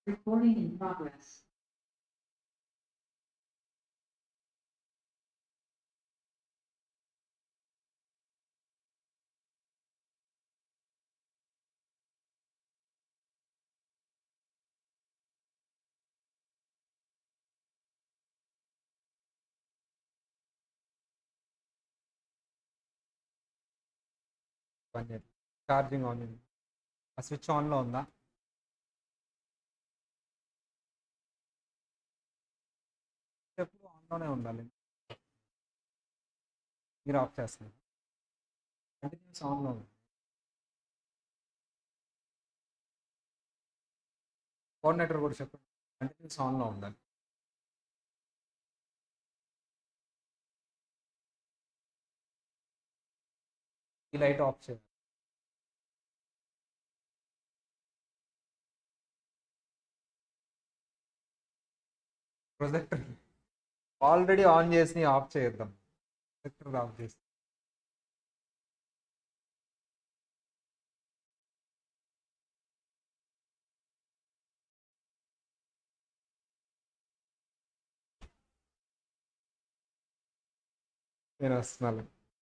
Recording in progress. పని చేయట్లేదు charging on ఉంది ఆ స్విచ్ ఆన్లో ఉందా ఎప్పుడు ఆన్లోనే ఉండాలి మీరు ఆఫ్ చేస్తున్నారు కంటిన్యూస్ ఆన్లో ఉంది కోఆర్డినేటర్ కూడా చెప్పండి కంటిన్యూస్ ఆన్లో ఉండాలి ఈ లైట్ ఆఫ్ చేయాలి ప్రొజెక్టర్ ఆల్రెడీ ఆన్ చేసి ఆఫ్ చేద్దాం ప్రొజెక్టర్ ఆఫ్ చేసి నేను వస్తున్నాను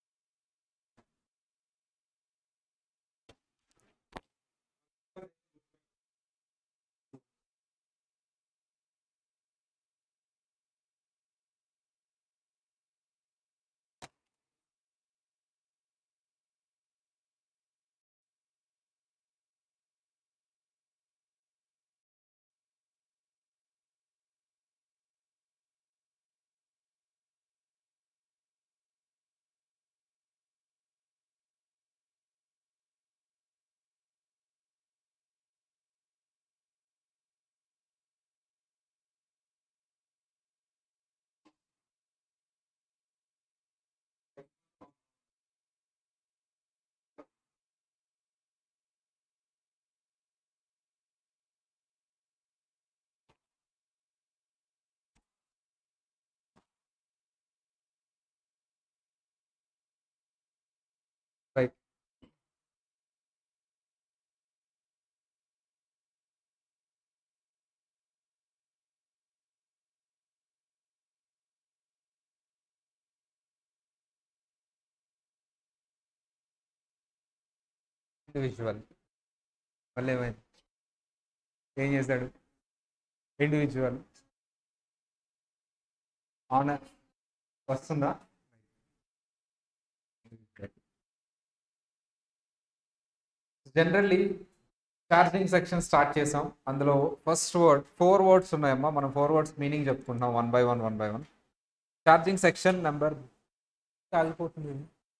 రైట్ ఇండివిజువల్ మళ్ళీ ఏమైంది ఏం చేశాడు ఇండివిజువల్ ఆన్ వస్తుందా జనరల్లీ ఛార్జింగ్ సెక్షన్ స్టార్ట్ చేసాం అందులో ఫస్ట్ వర్డ్ ఫోర్ వర్డ్స్ ఉన్నాయమ్మా మనం ఫోర్ వర్డ్స్ మీనింగ్ చెప్పుకుంటాం one by one one by one charging section number ఆగిపోతుంది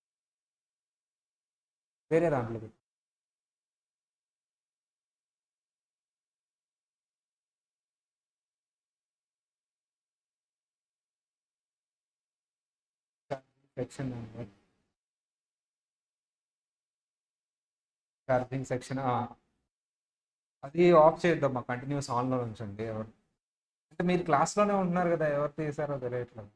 వేరే దాంట్లో పెట్టు. సెక్షన్ నెంబర్ ఛార్జింగ్ సెక్షన్ అది ఆఫ్ చేద్దాం కంటిన్యూస్ ఆన్లో ఉంచండి ఎవరు అంటే మీరు క్లాస్లోనే ఉంటున్నారు కదా ఎవరు తీసారో తెలియట్లేదు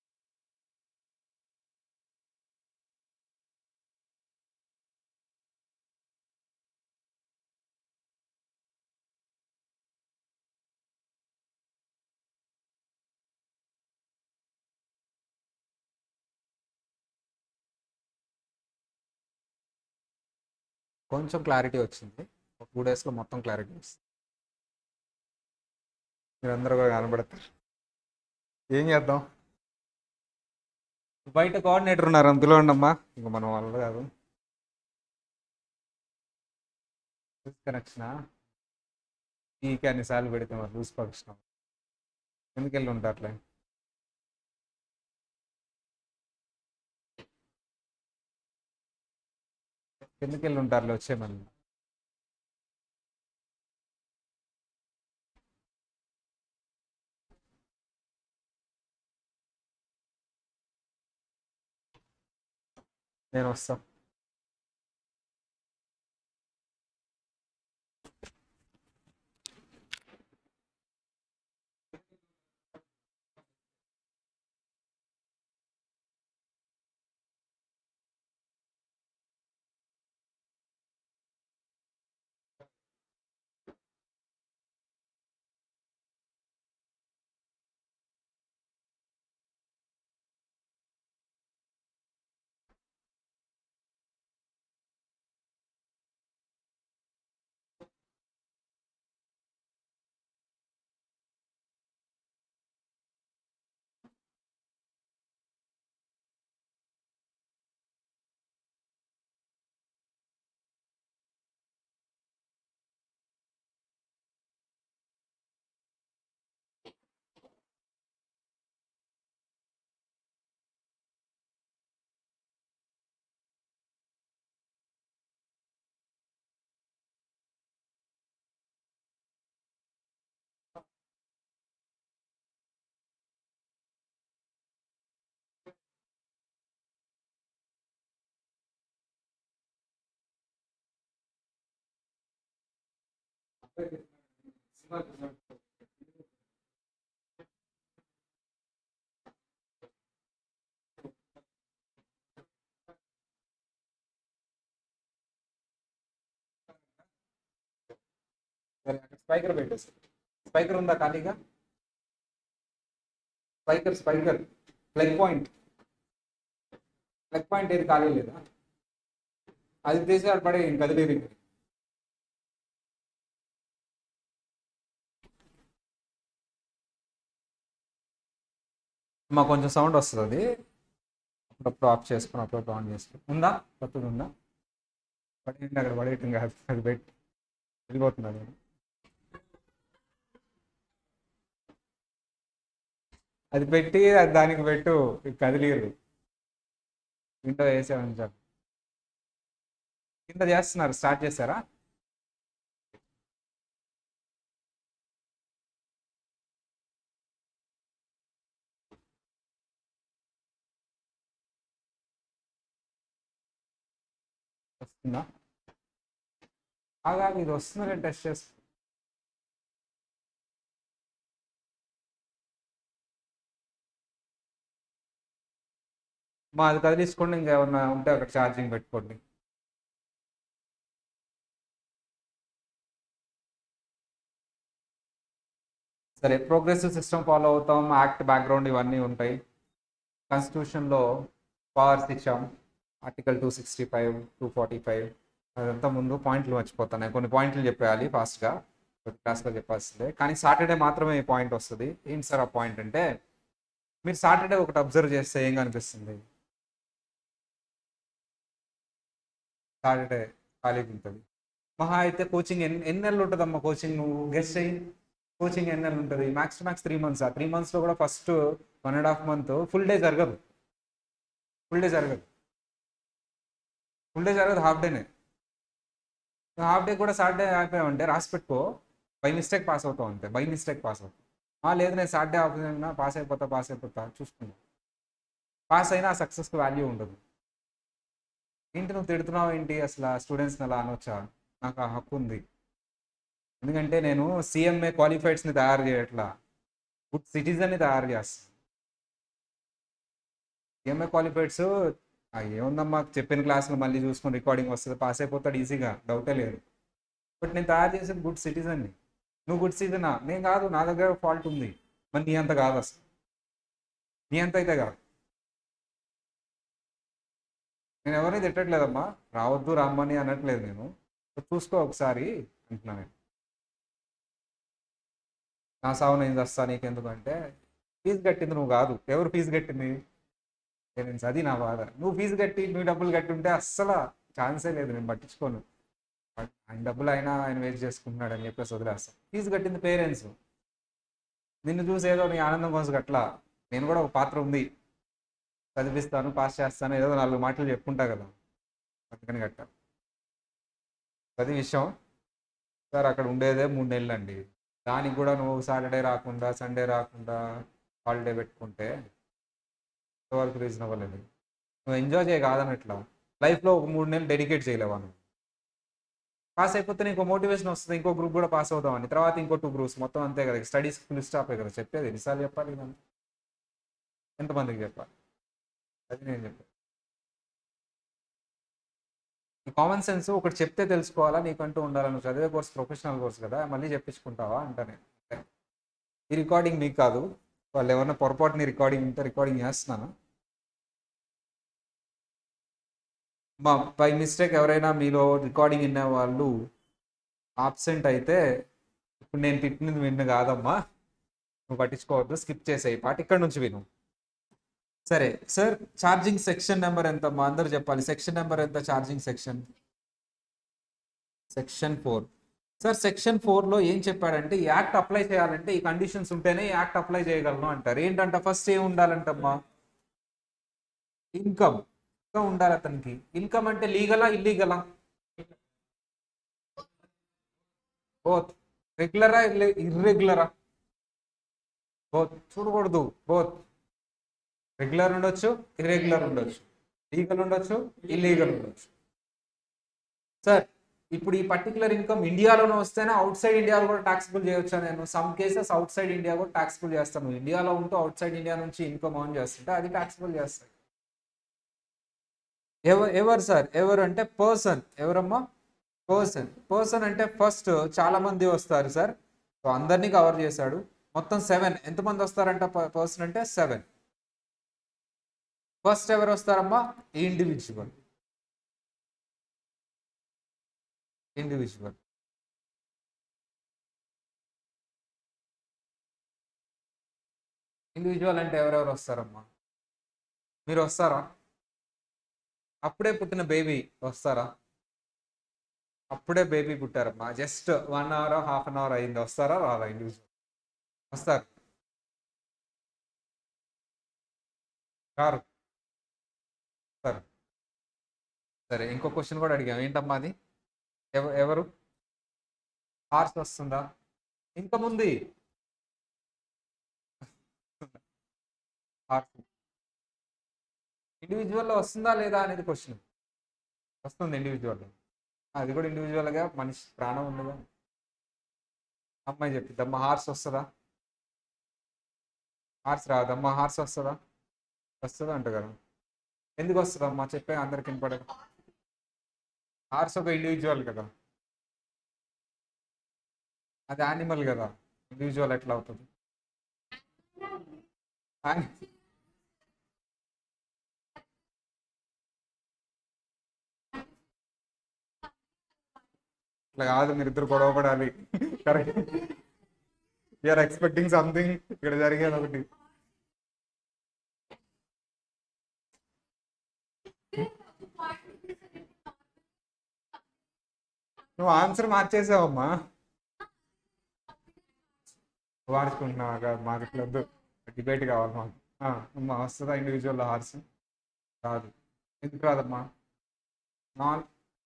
కొంచెం క్లారిటీ వచ్చింది ఒక టూ డేస్లో మొత్తం క్లారిటీ వస్తుంది మీరందరూ కూడా కనబడతారు ఏం చేద్దాం బయట కోఆర్డినేటర్ ఉన్నారు అందులో ఉండమ్మా ఇంక మనం వల్ల కాదు కనెక్షనా ఈకి అన్నిసార్లు పెడితే మరి లూజ్ పక్షం ఎందుకు వెళ్ళి ఉంటారులే ఎందుకు వెళ్ళి ఉంటారులే వచ్చేమని నేను వస్తా సరే అక్కడ స్పైకర్ పెట్టేసి స్పైకర్ ఉందా ఖాళీగా స్పైకర్ స్పైకర్ ప్లగ్ పాయింట్ ప్లగ్ పాయింట్ ఏది ఖాళీ లేదా అది తీసి అక్కడ పడే ఇంక కదిలేదు ఇంక మా కొంచెం సౌండ్ వస్తుంది అది అప్పుడప్పుడు ఆఫ్ చేసుకుని అప్పుడప్పుడు ఆన్ చేసుకుని ఉందా కొత్తది ఉందా పడేయండి అక్కడ పడేయటం కాదు అది పెట్టి వెళ్ళిపోతుంది అది అది పెట్టి అది దానికి పెట్టు ఇక కదిలీరు విండో వేసామని చెప్పి కింద చేస్తున్నారు స్టార్ట్ చేశారా వస్తుందా ఆగా ఇది వస్తుందని టెస్ట్ చేస్తా మా అది కదిలించుకోండి ఇంకేమన్నా ఉంటే అక్కడ ఛార్జింగ్ పెట్టుకోండి సరే ప్రోగ్రెసివ్ సిస్టమ్ ఫాలో అవుతాం యాక్ట్ బ్యాక్గ్రౌండ్ ఇవన్నీ ఉంటాయి కాన్స్టిట్యూషన్లో పవర్స్ ఇచ్చాం article two sixty five two forty five అదంతా ముందు పాయింట్లు మర్చిపోతాను కొన్ని పాయింట్లు చెప్పేయాలి ఫాస్ట్గా క్లాస్లో చెప్పాల్సిందే కానీ సాటర్డే మాత్రమే ఈ పాయింట్ వస్తుంది ఏంటి సార్ ఆ పాయింట్ అంటే మీరు సాటర్డే ఒకటి అబ్జర్వ్ చేస్తే ఏం కనిపిస్తుంది సాటర్డే ఖాళీగా ఉంటుంది మహా అయితే కోచింగ్ ఎన్ని ఎన్ని నెలలు ఉంటుందమ్మా కోచింగ్ నువ్వు గెస్ట్ అయ్యి కోచింగ్ ఎన్ని నెలలు ఉంటుంది మ్యాక్స్ మ్యాక్స్ త్రీ మంత్స్ ఆ త్రీ మంత్స్లో కూడా first one and half month full day జరగదు ఫుల్ డే జరగదు ఫుల్ డే జరగదు హాఫ్ డేనే హాఫ్ డే కూడా సాటర్డే అయిపోయామంటే రాసి పెట్టుకో బై మిస్టేక్ పాస్ అవుతావు అంతే బై మిస్టేక్ పాస్ అవుతావు ఆ, లేదు నేను సాటర్డే ఆఫ్ అయినా పాస్ అయిపోతా పాస్ అయిపోతా చూసుకుంటా పాస్ అయినా ఆ సక్సెస్కి వాల్యూ ఉండదు ఏంటి నువ్వు తిడుతున్నావు ఏంటి అసలు స్టూడెంట్స్ని అలా అనొచ్చా నాకు ఆ హక్కు ఉంది ఎందుకంటే నేను సిఎంఏ క్వాలిఫైడ్స్ని తయారు చేయట్లా గుడ్ సిటిజన్ని తయారు చేస్తాను సిఎంఏ క్వాలిఫైడ్స్ ఏముందమ్మా చెప్పిన క్లాస్లో మళ్ళీ చూసుకొని రికార్డింగ్ వస్తుంది పాస్ అయిపోతాడు ఈజీగా డౌటే లేదు బట్ నేను తయారు చేసిన గుడ్ సిటిజన్ని నువ్వు గుడ్ సిటిజనా నేను కాదు నా దగ్గర ఫాల్ట్ ఉంది మరి నీ అంత కాదు అసలు నీ అంత అయితే కాదు నేను ఎవరిని తిట్టట్లేదమ్మా రావద్దు రమ్మని అనట్లేదు నేను చూసుకో ఒకసారి అంటున్నా నేను నా సావు నేను వస్తా నీకెందుకంటే ఫీజు కట్టింది నువ్వు కాదు ఎవరు ఫీజు కట్టింది పేరెంట్స్ అది నా బాధ నువ్వు ఫీజు కట్టి నువ్వు డబ్బులు కట్టి ఉంటే అస్సలు ఛాన్సే లేదు నేను పట్టించుకోను ఆయన డబ్బులు అయినా ఆయన వేస్ట్ చేసుకుంటున్నాడు అని చెప్పేసి వదిలేస్తాను ఫీజు కట్టింది పేరెంట్స్ నిన్ను చూసి ఏదో నీ ఆనందం కోసం గట్లా నేను కూడా ఒక పాత్ర ఉంది చదివిస్తాను పాస్ చేస్తాను ఏదో నాలుగు మాటలు చెప్పుకుంటా కదా అందుకని గట్ట అది విషయం సార్ అక్కడ ఉండేదే మూడు నెలలు అండి దానికి కూడా నువ్వు సాటర్డే రాకుండా సండే రాకుండా హాలిడే పెట్టుకుంటే ఎంతవరకు రీజనబుల్ అది నువ్వు ఎంజాయ్ చేయ కాదనట్లా లైఫ్లో ఒక మూడు నెలలు డెడికేట్ చేయలేవా నువ్వు పాస్ అయిపోతే నీకు మోటివేషన్ వస్తుంది ఇంకో గ్రూప్ కూడా పాస్ అవుదామని తర్వాత ఇంకో టూ గ్రూప్స్ మొత్తం అంతే కదా స్టడీస్ ఫుల్ స్టాపే కదా చెప్పేది ఎన్నిసార్లు చెప్పాలి నేను ఎంతమందికి చెప్పాలి అది నేను చెప్పాను ఈ కామన్ సెన్స్ ఒకటి చెప్తే తెలుసుకోవాలా నీకంటూ ఉండాలా నువ్వు చదివే కోర్స్ ప్రొఫెషనల్ కోర్స్ కదా మళ్ళీ చెప్పించుకుంటావా అంటానే ఈ రికార్డింగ్ మీకు కాదు వాళ్ళు ఎవరైనా పొరపాటుని రికార్డింగ్ ఉంటే రికార్డింగ్ చేస్తున్నాను మా బై మిస్టేక్ ఎవరైనా మీలో రికార్డింగ్ విన్న వాళ్ళు ఆబ్సెంట్ అయితే ఇప్పుడు నేను తిట్టినది విన్ను కాదమ్మా నువ్వు పట్టించుకోవద్దు స్కిప్ చేసేయి పాట ఇక్కడ నుంచి విను సరే సార్ ఛార్జింగ్ సెక్షన్ నెంబర్ ఎంత మా అందరు చెప్పాలి సెక్షన్ నెంబర్ ఎంత charging section section four sir section ఫోర్లో ఏం చెప్పాడంటే ఈ యాక్ట్ అప్లై చేయాలంటే ఈ కండిషన్స్ ఉంటేనే ఈ యాక్ట్ అప్లై చేయగలను అంటారు ఏంటంట ఫస్ట్ ఏం ఉండాలంటమ్మా ఇన్కమ్ ఇన్కమ్ ఉండాలి అతనికి ఇన్కమ్ అంటే లీగలా ఇల్లీగలా బోత్ రెగ్యులరా ఇర్రెగ్యులరా బోత్ చూడకూడదు బోత్ రెగ్యులర్ ఉండొచ్చు ఇర్రెగ్యులర్ ఉండొచ్చు లీగల్ ఉండొచ్చు ఇల్లీగల్ ఉండొచ్చు సార్ ఇప్పుడు ఈ పర్టికులర్ ఇన్కమ్ ఇండియాలోనే వస్తేనే అవుట్ సైడ్ ఇండియాలో కూడా టాక్సిబుల్ చేయొచ్చా నేను some cases outside India కూడా టాక్సిబుల్ చేస్తాను ఇండియాలో ఉంటూ అవుట్ సైడ్ ఇండియా నుంచి ఇన్కమ్ ఆన్ చేస్తుంటే అది టాక్సిబుల్ చేస్తాయి ఎవరు ఎవరు సార్ ఎవరు అంటే పర్సన్ ఎవరమ్మా పర్సన్ పర్సన్ అంటే ఫస్ట్ చాలా మంది వస్తారు సార్ సో అందరినీ కవర్ చేశాడు మొత్తం సెవెన్ ఎంతమంది వస్తారంట పర్సన్ అంటే సెవెన్ ఫస్ట్ ఎవరు వస్తారమ్మా ఇండివిజువల్ ఇండివిజువల్ ఇండివిజువల్ అంటే ఎవరెవరు వస్తారమ్మా మీరు వస్తారా అప్పుడే పుట్టిన బేబీ వస్తారా అప్పుడే బేబీ పుట్టారమ్మా just one hour half an hour అయింది వస్తారా రాదా ఇండివిజువల్ వస్తారు రారు సరే సరే ఇంకో క్వశ్చన్ కూడా అడిగాం ఏంటమ్మా అది ఎవ ఎవరు హార్స్ వస్తుందా ఇంకా ముందు హార్స్ ఇండివిజువల్లో వస్తుందా లేదా అనేది క్వశ్చన్ వస్తుంది ఇండివిజువల్ అది కూడా ఇండివిజువల్గా మనిషి ప్రాణం ఉందిగా అమ్మాయి చెప్పిద్దమ్మా హార్స్ వస్తుందా హార్స్ రాదమ్మా హార్స్ వస్తుందా వస్తుందా అంట కదా ఎందుకు వస్తుందమ్మా చెప్పే అందరికి వినపడదు హార్స్ ఒక ఇండివిజువల్ కదా అది యానిమల్ కదా ఇండివిజువల్ ఎట్లా అవుతుంది యాని- ఇట్లా కాదు మీరు ఇద్దరు గొడవ పడాలి కరెక్ట్ యూఆర్ ఎక్స్పెక్టింగ్ సంథింగ్ ఇక్కడ జరిగేది ఒకటి నువ్వు ఆన్సర్ మార్చేసావమ్మా వాడుకుంటున్నావా మాకు ఇట్లా వద్దు డిబేట్ కావాలి మాకు ఆ, అమ్మా వస్తుందా ఇండివిజువల్ హార్స్ రాదు ఎందుకు రాదమ్మా నాన్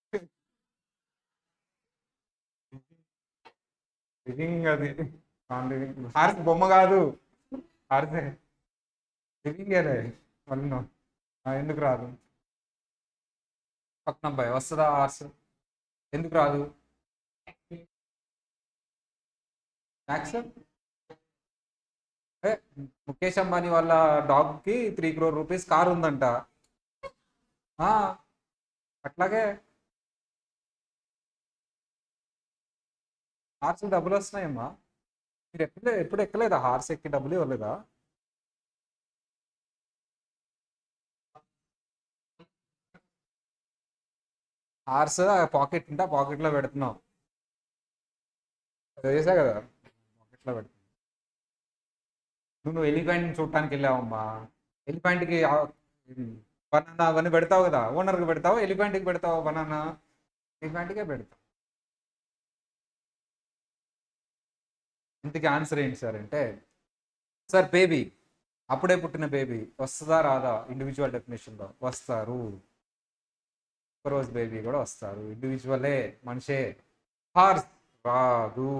లివింగ్ అది నాన్ లివింగ్ హార్స్ బొమ్మ కాదు హార్సే లివింగ్ అదే మళ్ళీ no. ఆ, ఎందుకు రాదు పక్కన అబ్బాయి వస్తుందా హార్స్ ఎందుకు రాదు మ్యాక్స్ ఏ ముఖేష్ అంబానీ వాళ్ళ డాగ్ కి త్రీ క్రోర్ రూపీస్ కార్ ఉందంట ఆ, అట్లాగే హార్స్ డబ్బులు వస్తున్నాయమ్మా మీరు ఎప్పుడు ఎప్పుడు ఎక్కలేదా హార్స్ ఎక్కి డబ్బులు ఇవ్వలేదా హార్స్ పాకెట్ ఉంటే పాకెట్లో పెడుతున్నావు అది చేసా కదా పాకెట్లో పెడుతున్నావు నువ్వు నువ్వు ఎలిఫెంట్ చూడటానికి వెళ్ళావమ్మా ఎలిఫెంట్కి బనానా అవన్నీ పెడతావు కదా ఓనర్కి పెడతావు ఎలిఫెంట్కి పెడతావు బనానా ఎలిఫెంట్కే పెడతావు ఇంతకీ ఆన్సర్ ఏంటి సార్ అంటే సార్ బేబీ అప్పుడే పుట్టిన బేబీ వస్తుందా రాదా ఇండివిజువల్ డెఫినేషన్లో వస్తారు రోజు బేబీ కూడా వస్తారు ఇండివిజువలే మనిషే హార్స్ రాదు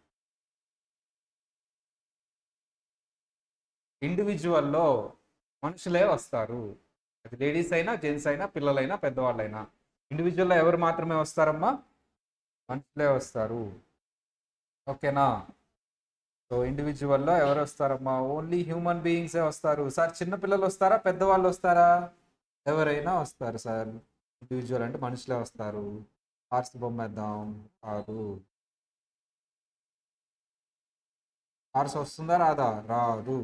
ఇండివిజువల్లో మనుషులే వస్తారు అది లేడీస్ అయినా జెంట్స్ అయినా పిల్లలైనా పెద్దవాళ్ళైనా ఇండివిజువల్లో ఎవరు మాత్రమే వస్తారమ్మా మనుషులే వస్తారు ఓకేనా సో ఇండివిజువల్లో ఎవరు వస్తారమ్మా ఓన్లీ హ్యూమన్ బీయింగ్సే వస్తారు సార్ చిన్న పిల్లలు వస్తారా పెద్దవాళ్ళు వస్తారా ఎవరైనా వస్తారు సార్ ఇండివిజువల్ అంటే మనుషులే వస్తారు హార్స్ బొమ్మ వేద్దాం కాదు హార్స్ వస్తుందా రాదా రాదు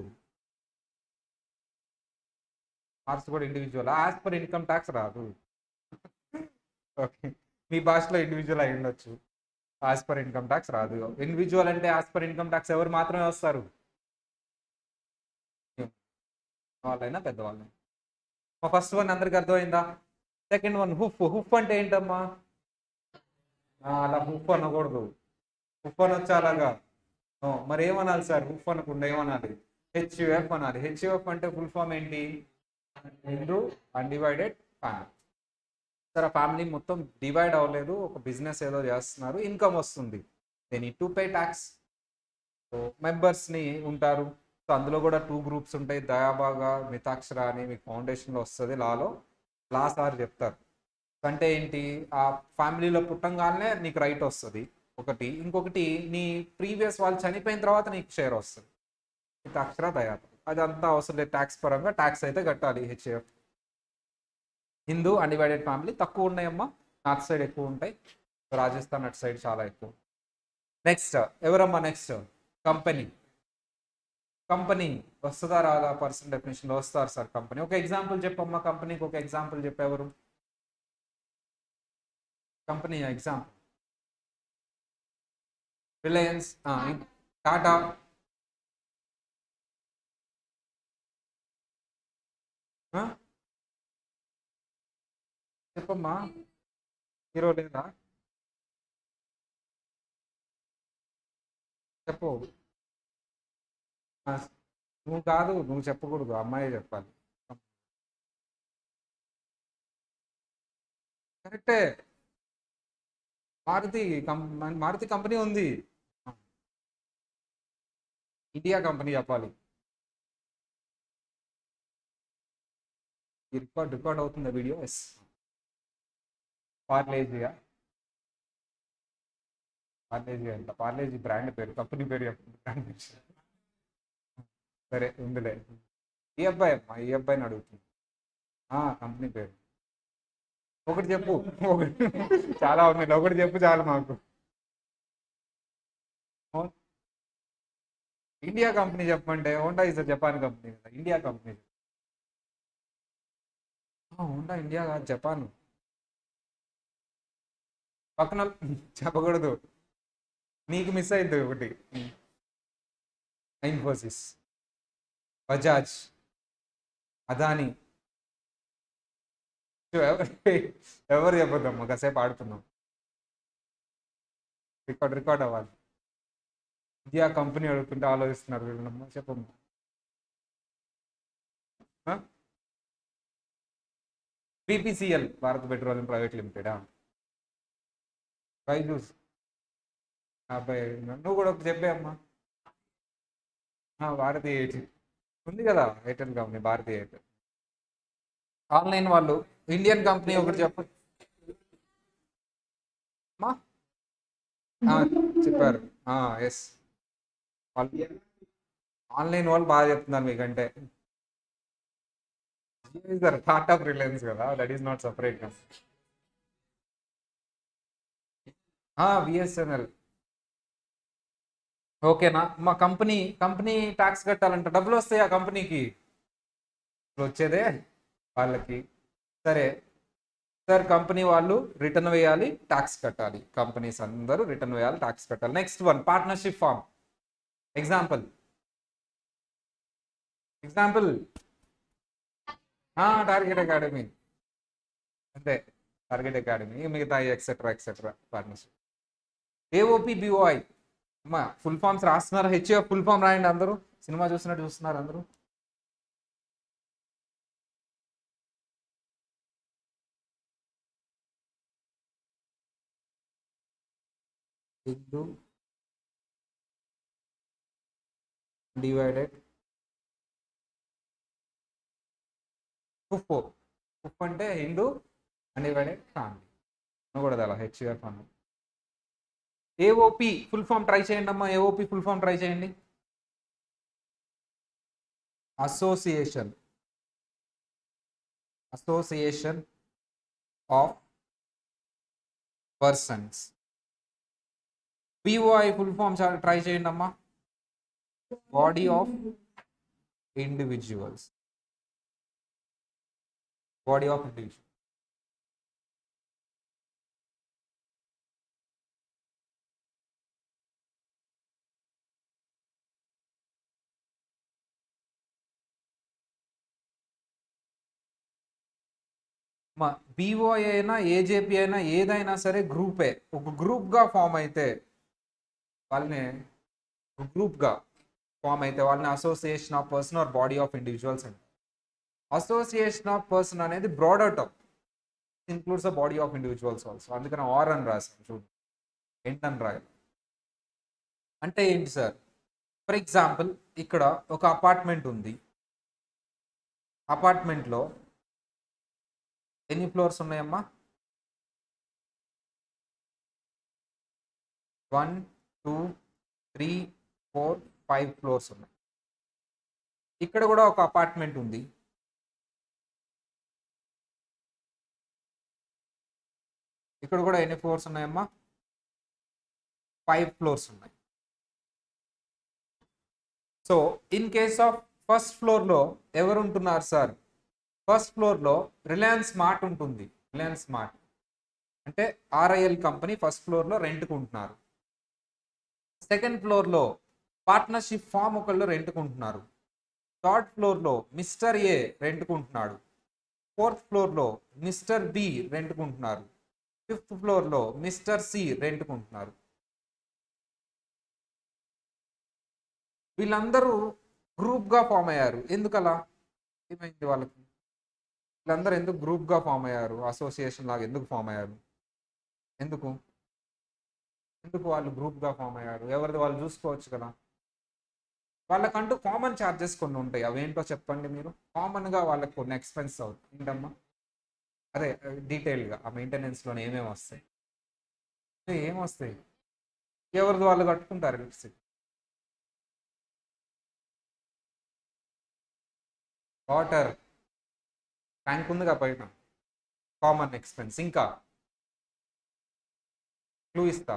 హార్స్ కూడా individual as per income tax రాదు ఓకే మీ భాషలో ఇండివిజువల్ అయి ఉండొచ్చు యాజ్ పర్ ఇన్కమ్ ట్యాక్స్ రాదు ఇండివిజువల్ అంటే యాజ్ పర్ ఇన్కమ్ ట్యాక్స్ ఎవరు మాత్రమే వస్తారు వాళ్ళైనా పెద్దవాళ్ళైనా మా ఫస్ట్ వన్ అందరికి అర్థమైందా సెకండ్ వన్ హుఫ్ హుఫ్ అంటే ఏంటమ్మా ఆ, అలా హుఫ్ అనకూడదు హుఫ్ అనొచ్చు అలాగా ఓ, మరి ఏమనాలి సార్ హుఫ్ అనకుండా ఏమనాలి హెచ్యుఎఫ్ అనాలి హెచ్యుఎఫ్ అంటే ఫుల్ ఫామ్ ఏంటి హిందూ అన్డివైడెడ్ ఫ్యామిలీ సార్ ఆ ఫ్యామిలీ మొత్తం డివైడ్ అవ్వలేదు ఒక బిజినెస్ ఏదో చేస్తున్నారు ఇన్కమ్ వస్తుంది they need to pay tax so మెంబర్స్ని ఉంటారు సో అందులో కూడా టూ గ్రూప్స్ ఉంటాయి దయాబాగా మితాక్షర అని మీకు ఫౌండేషన్లో వస్తుంది లాలో లా సార్ చెప్తారు అంటే ఏంటి ఆ ఫ్యామిలీలో పుట్టంగానే నీకు రైట్ వస్తుంది ఒకటి ఇంకొకటి నీ ప్రీవియస్ వాళ్ళు చనిపోయిన తర్వాత నీకు షేర్ వస్తుంది ఇది అక్షర దయాత అది అంతా అవసరం లేదు ట్యాక్స్ పరంగా ట్యాక్స్ అయితే కట్టాలి హెచ్ఏఎఫ్ హిందూ అన్డివైడెడ్ ఫ్యామిలీ తక్కువ ఉన్నాయమ్మా నార్త్ సైడ్ ఎక్కువ ఉంటాయి రాజస్థాన్ అటు సైడ్ చాలా ఎక్కువ నెక్స్ట్ ఎవరమ్మా నెక్స్ట్ కంపెనీ కంపెనీ వస్తుందా రాదా పర్సన్ డెఫినేషన్లో వస్తారు సార్ కంపెనీ ఒక ఎగ్జాంపుల్ చెప్పమ్మా కంపెనీకి ఒక ఎగ్జాంపుల్ చెప్పేవారు కంపెనీ ఎగ్జాంపుల్ రిలయన్స్ టాటా చెప్పమ్మా హీరో లేదా చెప్పు ఆ, నువ్వు కాదు నువ్వు చెప్పకూడదు అమ్మాయి చెప్పాలి కరెక్టే మారుతి కం- మారుతి కంపెనీ ఉంది ఇండియా కంపెనీ చెప్పాలి ఈ రికార్డ్ రికార్డ్ అవుతుంది వీడియో ఎస్ పార్లేజీయా పార్లేజీ అంట పార్లేజీ బ్రాండ్ పేరు కంపెనీ పేరు చెప్పండి బ్రాండ్ పేరు సరే ఉందిలే ఈ అబ్బాయి అమ్మా ఈ అబ్బాయిని అడుగుతుంది ఆ, కంపెనీ పేరు ఒకటి చెప్పు ఒకటి చాలా ఉన్నాయి ఒకటి చెప్పు చాలు మాకు ఇండియా కంపెనీ చెప్పండి హోండా ఇస్ జపాన్ కంపెనీ కదా ఇండియా కంపెనీ హోండా ఇండియా కాదు జపాన్ పక్కన చెప్పకూడదు నీకు మిస్ అయింది ఒకటి ఇన్ఫోసిస్ బజాజ్ అదాని ఎవరు ఎవరు చెప్పొద్దమ్మా కాసేపు ఆడుతున్నాం రికార్డ్ రికార్డ్ అవ్వాలి ఇండియా కంపెనీ అడుగుతుంటే ఆలోచిస్తున్నారు వీళ్ళమ్మా చెప్పమ్మా బీపీసీఎల్ భారత్ పెట్రోలియం ప్రైవేట్ లిమిటెడా బైజూస్ అబ్బాయి నువ్వు కూడా ఒకటి చెప్పే అమ్మా ఆ, భారతీయ ఎయిర్టెల్ ఉంది కదా Airtel company Bharatiya Airtel online వాళ్ళు ఇండియన్ కంపెనీ ఒకటి చెప్పండి అమ్మా ఆ, చెప్పారు ఎస్ వాళ్ళు ఆన్లైన్ వాళ్ళు బాగా చెప్తున్నారు మీకంటే పార్ట్ ఆఫ్ రిలయన్స్ కదా that is not separate VSNL ఓకేనా మా కంపెనీ కంపెనీ ట్యాక్స్ కట్టాలంట డబ్బులు వస్తాయి ఆ కంపెనీకి ఇప్పుడు వచ్చేదే వాళ్ళకి సరే సార్ కంపెనీ వాళ్ళు రిటర్న్ వేయాలి ట్యాక్స్ కట్టాలి కంపెనీస్ అందరూ రిటర్న్ వేయాలి ట్యాక్స్ కట్టాలి next one partnership firm example example Target Academy అంతే టార్గెట్ అకాడమీ మిగతా etcetera etcetera partnership AOP BOI అమ్మా ఫుల్ ఫామ్స్ రాస్తున్నారు హెచ్ఏ ఫుల్ ఫామ్ రాయండి అందరూ సినిమా చూస్తున్నట్టు చూస్తున్నారు అందరూ హిందూ డివైడెడ్ ఉప్పు ఉప్పు అంటే హిందూ అన్డివైడెడ్ ఫ్యామిలీ నువ్వు కూడా అలా HR family AOP full form try చేయండి అమ్మా ఏఓపి ఫుల్ ఫామ్ ట్రై చేయండి association association of persons BOI full form try చేయండి అమ్మా body of individuals body of individual మా బీఓఐ అయినా ఏజేపీ అయినా ఏదైనా సరే గ్రూపే ఒక గ్రూప్గా ఫామ్ అయితే వాళ్ళని గ్రూప్గా ఫామ్ అయితే వాళ్ళని association of person or body of individuals అంటారు అసోసియేషన్ ఆఫ్ పర్సన్ అనేది broader term includes the body of individuals also అందుకని ఆర్ అని రాశాను చూడు ఏంటని రాయాలి అంటే ఏంటి సార్ ఫర్ ఎగ్జాంపుల్ ఇక్కడ ఒక అపార్ట్మెంట్ ఉంది అపార్ట్మెంట్లో ఎన్ని ఫ్లోర్స్ ఉన్నాయమ్మా one two three four five floors ఉన్నాయి ఇక్కడ కూడా ఒక అపార్ట్మెంట్ ఉంది ఇక్కడ కూడా ఎన్ని ఫ్లోర్స్ ఉన్నాయమ్మా ఫైవ్ ఫ్లోర్స్ ఉన్నాయి so in case of first ఫ్లోర్లో ఎవరు ఉంటున్నారు సార్ ఫస్ట్ ఫ్లోర్లో రిలయన్స్ స్మార్ట్ ఉంటుంది రిలయన్స్ స్మార్ట్ అంటే ఆర్ఐఎల్ కంపెనీ ఫస్ట్ ఫ్లోర్లో రెంట్కు ఉంటున్నారు సెకండ్ ఫ్లోర్లో పార్ట్నర్షిప్ ఫామ్ ఒకళ్ళు రెంట్కుంటున్నారు థర్డ్ ఫ్లోర్లో మిస్టర్ ఏ రెంట్కుంటున్నాడు ఫోర్త్ ఫ్లోర్లో మిస్టర్ బి రెంట్కుంటున్నారు ఫిఫ్త్ ఫ్లోర్లో మిస్టర్ సి రెంట్కుంటున్నారు వీళ్ళందరూ గ్రూప్గా ఫామ్ అయ్యారు ఎందుకలా ఏమైంది వాళ్ళకి వీళ్ళందరూ ఎందుకు గ్రూప్గా ఫామ్ అయ్యారు అసోసియేషన్ లాగా ఎందుకు ఫామ్ అయ్యారు ఎందుకు ఎందుకు వాళ్ళు గ్రూప్గా ఫామ్ అయ్యారు ఎవరిది వాళ్ళు చూసుకోవచ్చు కదా వాళ్ళకంటూ కామన్ ఛార్జెస్ కొన్ని ఉంటాయి అవేంటో చెప్పండి మీరు కామన్గా వాళ్ళకి కొన్ని ఎక్స్పెన్స్ అవుతుంది ఏంటమ్మా అదే డీటెయిల్గా ఆ మెయింటెనెన్స్లో ఏమేమి వస్తాయి ఏం వస్తాయి ఎవరిది వాళ్ళు కట్టుకుంటారు ఎలక్ట్రిసిటీ వాటర్ ట్యాంక్ ఉందిగా బయట కామన్ ఎక్స్పెన్స్ ఇంకా క్లూ ఇస్తా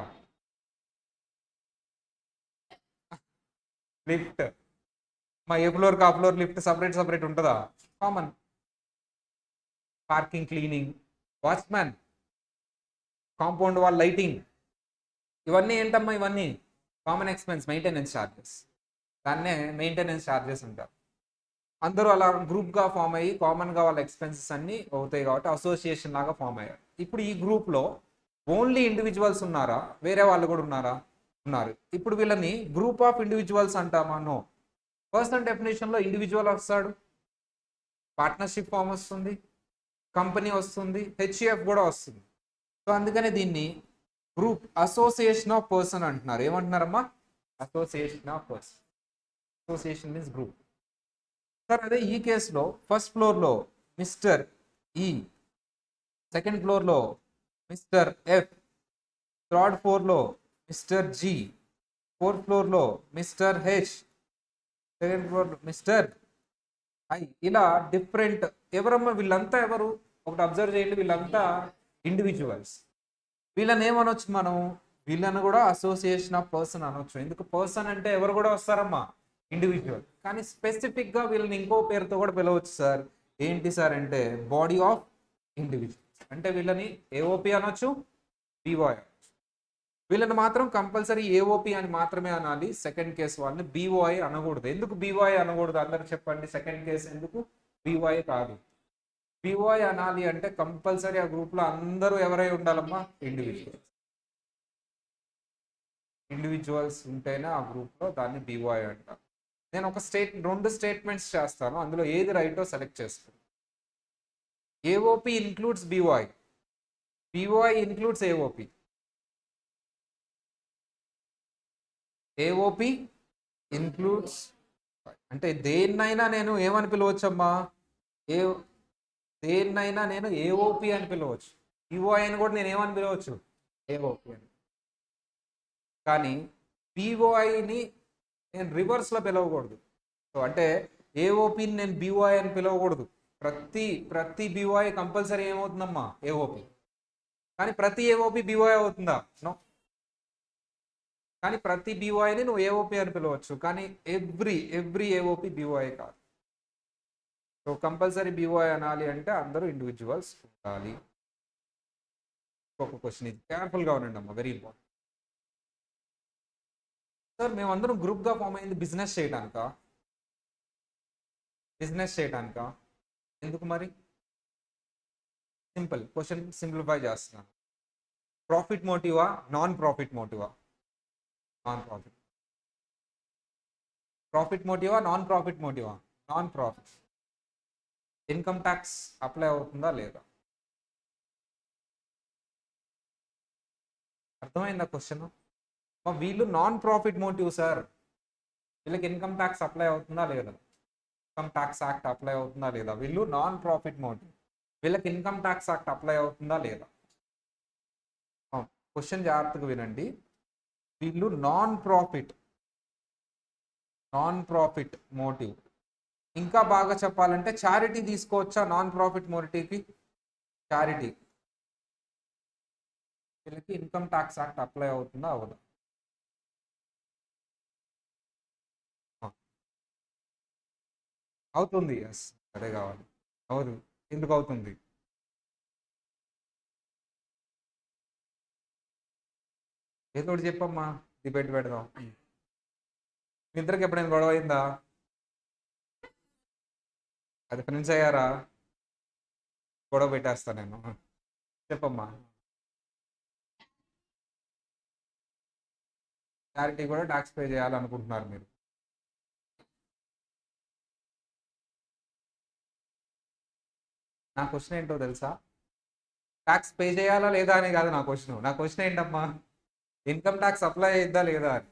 లిఫ్ట్ మా ఏ ఫ్లోర్ కా ఫ్లోర్ లిఫ్ట్ సపరేట్ సపరేట్ ఉంటుందా common parking cleaning watchman compound wall lighting ఇవన్నీ ఏంటమ్మా ఇవన్నీ కామన్ ఎక్స్పెన్స్ మెయింటెనెన్స్ ఛార్జెస్ దాన్నే మెయింటెనెన్స్ ఛార్జెస్ అంటారు అందరూ అలా గ్రూప్గా ఫామ్ అయ్యి కామన్గా వాళ్ళ ఎక్స్పెన్సెస్ అన్నీ అవుతాయి కాబట్టి అసోసియేషన్ లాగా ఫామ్ అయ్యారు ఇప్పుడు ఈ గ్రూప్లో ఓన్లీ ఇండివిజువల్స్ ఉన్నారా వేరే వాళ్ళు కూడా ఉన్నారా ఉన్నారు ఇప్పుడు వీళ్ళని గ్రూప్ ఆఫ్ ఇండివిజువల్స్ అంటామా నో పర్సనల్ డెఫినేషన్లో ఇండివిజువల్ వస్తాడు పార్ట్నర్షిప్ ఫామ్ వస్తుంది కంపెనీ వస్తుంది హెచ్ఎఫ్ కూడా వస్తుంది సో అందుకనే దీన్ని గ్రూప్ అసోసియేషన్ ఆఫ్ పర్సన్ అంటున్నారు ఏమంటున్నారమ్మా association of person association means group sir అదే ఈ కేసులో ఫస్ట్ ఫ్లోర్లో మిస్టర్ ఈ సెకండ్ ఫ్లోర్లో మిస్టర్ ఎఫ్ థర్డ్ ఫ్లోర్లో మిస్టర్ జి ఫోర్త్ ఫ్లోర్లో మిస్టర్ హెచ్ సెకండ్ ఫ్లోర్లో మిస్టర్ ఐ ఇలా డిఫరెంట్ ఎవరమ్మా వీళ్ళంతా ఎవరు ఒకటి అబ్జర్వ్ చేయండి వీళ్ళంతా ఇండివిజువల్స్ వీళ్ళని ఏమనొచ్చు మనం వీళ్ళని కూడా అసోసియేషన్ ఆఫ్ పర్సన్ అనొచ్చు ఎందుకు పర్సన్ అంటే ఎవరు కూడా వస్తారమ్మా ఇండివిజువల్ కానీ స్పెసిఫిక్గా వీళ్ళని ఇంకో పేరుతో కూడా పిలవచ్చు సార్ ఏంటి సార్ అంటే బాడీ ఆఫ్ ఇండివిజువల్స్ అంటే వీళ్ళని ఏఓపి అనొచ్చు బీవాయ్ అనొచ్చు వీళ్ళని మాత్రం కంపల్సరీ ఏఓపి అని మాత్రమే అనాలి సెకండ్ కేసు వాళ్ళని బీఓఐ అనకూడదు ఎందుకు బీఓఐ అనకూడదు అందరు చెప్పండి సెకండ్ కేసు ఎందుకు బీఓఐ కాదు బీఓఐ అనాలి అంటే కంపల్సరీ ఆ గ్రూప్లో అందరూ ఎవరై ఉండాలమ్మా ఇండివిజువల్స్ ఇండివిజువల్స్ ఉంటేనే ఆ గ్రూప్లో దాన్ని బీఓఐ అంటారు నేను ఒక స్టేట్ రెండు స్టేట్మెంట్స్ చేస్తాను అందులో ఏది రైటో సెలెక్ట్ చేసుకో AOP includes BOI BOI includes AOP AOP includes అంటే దేన్నైనా నేను ఏమని పిలవచ్చమ్మా ఏ దేన్నైనా నేను ఏఓపి అని పిలవచ్చు ఈఓఐ అని కూడా నేను ఏమని పిలవచ్చు ఏఓపి అని కానీ బీఓఐని నేను రివర్స్లో పిలవకూడదు సో అంటే ఏఓపిని నేను బీఓఐ అని పిలవకూడదు ప్రతి ప్రతి బీఓఐ కంపల్సరీ ఏమవుతుందమ్మా ఏఓపి కానీ ప్రతి ఏఓపి బీఓఐ అవుతుందా నో కానీ ప్రతి బీఓఐని నువ్వు ఏఓపి అని పిలవచ్చు కానీ ఎవ్రీ ఎవ్రీ ఏఓపి బీఓఐ కాదు సో కంపల్సరీ బీఓఐ అనాలి అంటే అందరూ ఇండివిజువల్స్ ఉండాలి ఒక క్వశ్చన్ ఇది కేర్ఫుల్గా ఉండండి అమ్మా వెరీ ఇంపార్టెంట్ సార్ మేమందరం గ్రూప్గా ఫామ్ అయింది బిజినెస్ చేయడానిక బిజినెస్ చేయడానిక ఎందుకు మరి సింపుల్ క్వశ్చన్ సింప్లిఫై చేస్తున్నాను ప్రాఫిట్ మోటివా నాన్ ప్రాఫిట్ మోటివా నాన్ ప్రాఫిట్ ప్రాఫిట్ మోటివా నాన్ ప్రాఫిట్ మోటివా non profit income tax apply అవుతుందా లేదా అర్థమైందా క్వశ్చన్ వీళ్ళు నాన్ ప్రాఫిట్ మోటివ్ సార్ వీళ్ళకి ఇన్కమ్ ట్యాక్స్ అప్లై అవుతుందా లేదా ఇన్కమ్ ట్యాక్స్ యాక్ట్ అప్లై అవుతుందా లేదా వీళ్ళు నాన్ ప్రాఫిట్ మోటివ్ వీళ్ళకి ఇన్కమ్ ట్యాక్స్ యాక్ట్ అప్లై అవుతుందా లేదా క్వశ్చన్ జాగ్రత్తగా వినండి వీళ్ళు non profit non profit motive ఇంకా బాగా చెప్పాలంటే చారిటీ తీసుకోవచ్చా నాన్ ప్రాఫిట్ మోటివ్కి చారిటీ వీళ్ళకి ఇన్కమ్ ట్యాక్స్ యాక్ట్ అప్లై అవుతుందా అవదా అవుతుంది ఎస్ అదే కావాలి అవును ఎందుకు అవుతుంది ఏదో ఒకటి చెప్పమ్మా డిబేట్ పెడదాం మీ ఇద్దరికి ఎప్పుడైనా గొడవ అయిందా అది ఫ్రెండ్స్ అయ్యారా గొడవ పెట్టేస్తా నేను చెప్పమ్మా చారిటీ కూడా ట్యాక్స్ పే చేయాలనుకుంటున్నారు మీరు నా క్వశ్చన్ ఏంటో తెలుసా ట్యాక్స్ పే చేయాలా లేదా అని కాదు నా క్వశ్చన్ నా క్వశ్చన్ ఏంటమ్మా ఇన్కమ్ ట్యాక్స్ అప్లై అయిద్దా లేదా అని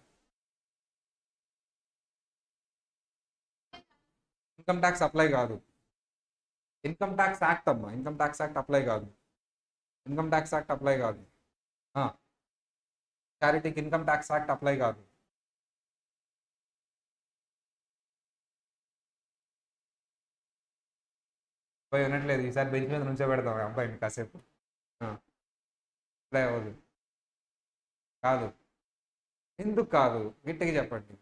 ఇన్కమ్ ట్యాక్స్ అప్లై కాదు ఇన్కమ్ ట్యాక్స్ యాక్ట్ అమ్మా ఇన్కమ్ ట్యాక్స్ యాక్ట్ అప్లై కాదు ఇన్కమ్ ట్యాక్స్ యాక్ట్ అప్లై కాదు చారిటీకి ఇన్కమ్ ట్యాక్స్ యాక్ట్ అప్లై కాదు పోయి వినట్లేదు ఈసారి బెంచ్ మీద నుంచో పెడదాం ఆ అబ్బాయిని కాసేపు అప్లై అవ్వదు కాదు ఎందుకు కాదు గట్టిగా చెప్పండి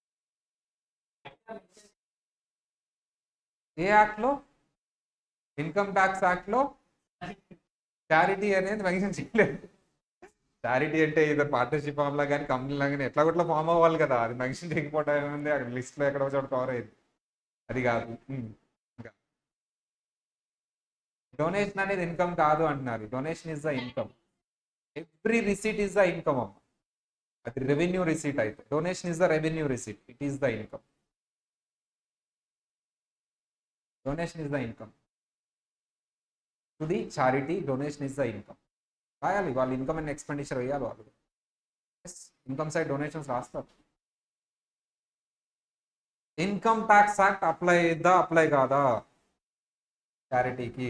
ఏ యాక్ట్లో ఇన్కమ్ ట్యాక్స్ యాక్ట్లో చారిటీ అనేది మెన్షన్ చేయలేదు చారిటీ అంటే ఏదో పార్ట్నర్షిప్ ఫామ్ లా కానీ కంపెనీ లా కానీ ఎట్లా కొట్లా ఫామ్ అవ్వాలి కదా అది మెన్షన్ చేయకపోవడం ఏముంది అక్కడ లిస్ట్లో ఎక్కడో చోట కవర్ అయ్యింది అది కాదు ఉమ్. ఇంకా డొనేషన్ అనేది ఇన్కమ్ కాదు అంటున్నారు donation is the income every receipt is the income అమ్మ అది రెవెన్యూ రిసీట్ అయితే donation is the revenue receipt it is the income donation is the income to the charity donation is the income రాయాలి వాళ్ళు income and expenditure వేయాలి వాళ్ళు income side donations రాస్తారు income tax act apply అయ్యిద్దా apply కాదా చారిటీకి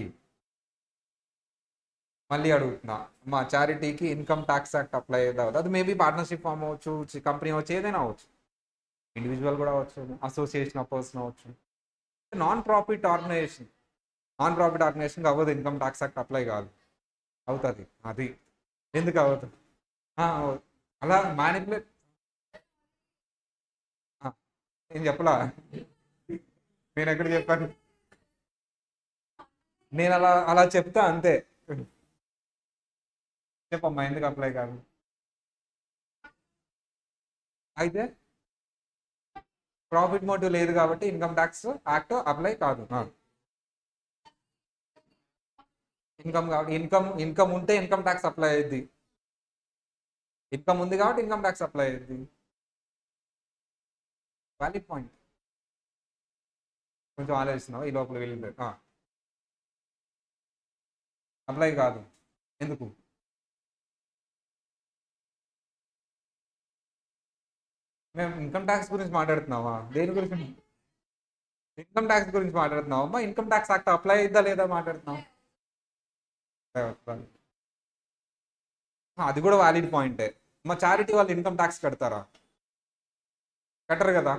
మళ్ళీ అడుగుతున్నా మా చారిటీకి ఇన్కమ్ ట్యాక్స్ యాక్ట్ అప్లై అయ్యేదా అది మేబీ పార్ట్నర్షిప్ ఫామ్ అవ్వచ్చు కంపెనీ అవ్వచ్చు ఏదైనా అవ్వచ్చు ఇండివిజువల్ కూడా అవ్వచ్చు అసోసియేషన్ ఆఫ్ పర్సన్ అవ్వచ్చు non profit organisation non profit organisation అవ్వదు ఇన్కమ్ ట్యాక్స్ యాక్ట్ అప్లై కాదు అవుతుంది అది ఎందుకు అవుతుంది ఆ, అవు- అలా మ్యానిపులేట్ నేను చెప్పలా నేను ఎక్కడ చెప్పాను నేను అలా అలా చెప్తా అంతే చెప్పమ్మా ఎందుకు అప్లై కాదు అయితే ప్రాఫిట్ మోటివ్ లేదు కాబట్టి ఇన్కమ్ ట్యాక్స్ యాక్ట్ అప్లై కాదు ఇన్కమ్ కాబట్టి ఇన్కమ్ ఇన్కమ్ ఉంటే ఇన్కమ్ ట్యాక్స్ అప్లై అయ్యింది ఇన్కమ్ ఉంది కాబట్టి ఇన్కమ్ ట్యాక్స్ అప్లై అయ్యింది వ్యాలిడ్ పాయింట్ కొంచెం ఆలోచిస్తున్నావు ఈ లోపల వెళ్ళింది అప్లై కాదు ఎందుకు మేము ఇన్కమ్ ట్యాక్స్ గురించి మాట్లాడుతున్నావా దేని గురించి ఇన్కమ్ ట్యాక్స్ గురించి మాట్లాడుతున్నావా అమ్మా ఇన్కమ్ ట్యాక్స్ యాక్ట్ అప్లై అయిద్దా లేదా మాట్లాడుతున్నావు అది కూడా వ్యాలిడ్ పాయింటే మా చారిటీ వాళ్ళు ఇన్కమ్ ట్యాక్స్ కడతారా కట్టరు కదా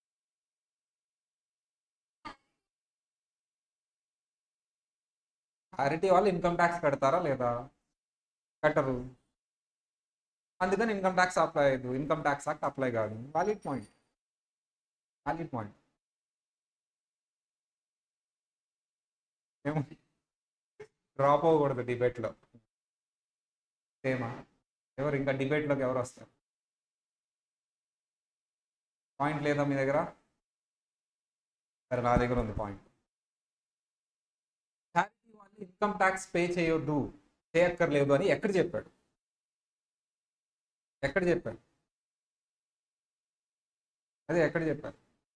చారిటీ వాళ్ళు ఇన్కమ్ ట్యాక్స్ కడతారా లేదా కట్టరు అందుకని ఇన్కమ్ ట్యాక్స్ అప్లై అయ్యదు ఇన్కమ్ ట్యాక్స్ యాక్ట్ అప్లై కాదు వ్యాలిడ్ పాయింట్ వ్యాలిడ్ పాయింట్ ఏమో డ్రాప్ అవ్వకూడదు డిబేట్లో సేమా ఎవరు ఇంకా డిబేట్లోకి ఎవరు వస్తారు పాయింట్ లేదా మీ దగ్గర సరే నా దగ్గర ఉంది పాయింట్ చారిటీ వాళ్ళు ఇన్కమ్ ట్యాక్స్ పే చేయొద్దు చేయక్కర్లేదు అని ఎక్కడ చెప్పాడు ఎక్కడ చెప్పారు అదే ఎక్కడ చెప్పారు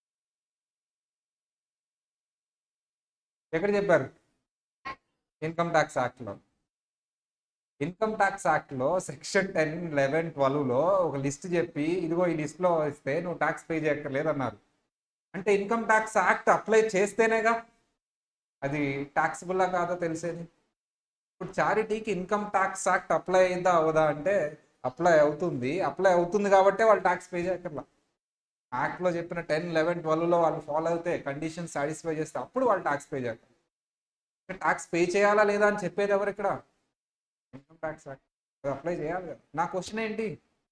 ఎక్కడ చెప్పారు ఇన్కమ్ ట్యాక్స్ యాక్ట్లో ఇన్కమ్ ట్యాక్స్ యాక్ట్లో సెక్షన్ టెన్ లెవెన్ ట్వెల్వ్లో ఒక లిస్ట్ చెప్పి ఇదిగో ఈ లిస్ట్లో ఇస్తే నువ్వు ట్యాక్స్ పే చేయక్కర్లేదు అన్నారు అంటే ఇన్కమ్ ట్యాక్స్ యాక్ట్ అప్లై చేస్తేనేగా అది ట్యాక్సిబుల్లా కాదో తెలిసేది ఇప్పుడు చారిటీకి ఇన్కమ్ ట్యాక్స్ యాక్ట్ అప్లై అయిందా అవదా అంటే అప్లై అవుతుంది అప్లై అవుతుంది కాబట్టి వాళ్ళు ట్యాక్స్ పే చేయక్కర్లా యాక్ట్లో చెప్పిన టెన్ లెవెన్ ట్వెల్వ్లో వాళ్ళు ఫాలో అయితే కండిషన్ సాటిస్ఫై చేస్తే అప్పుడు వాళ్ళు ట్యాక్స్ పే చేస్తారు ట్యాక్స్ పే చేయాలా లేదా అని చెప్పేది ఎవరు ఇక్కడ ఇన్కమ్ ట్యాక్స్ యాక్ట్ అప్లై చేయాలి కదా నా క్వశ్చన్ ఏంటి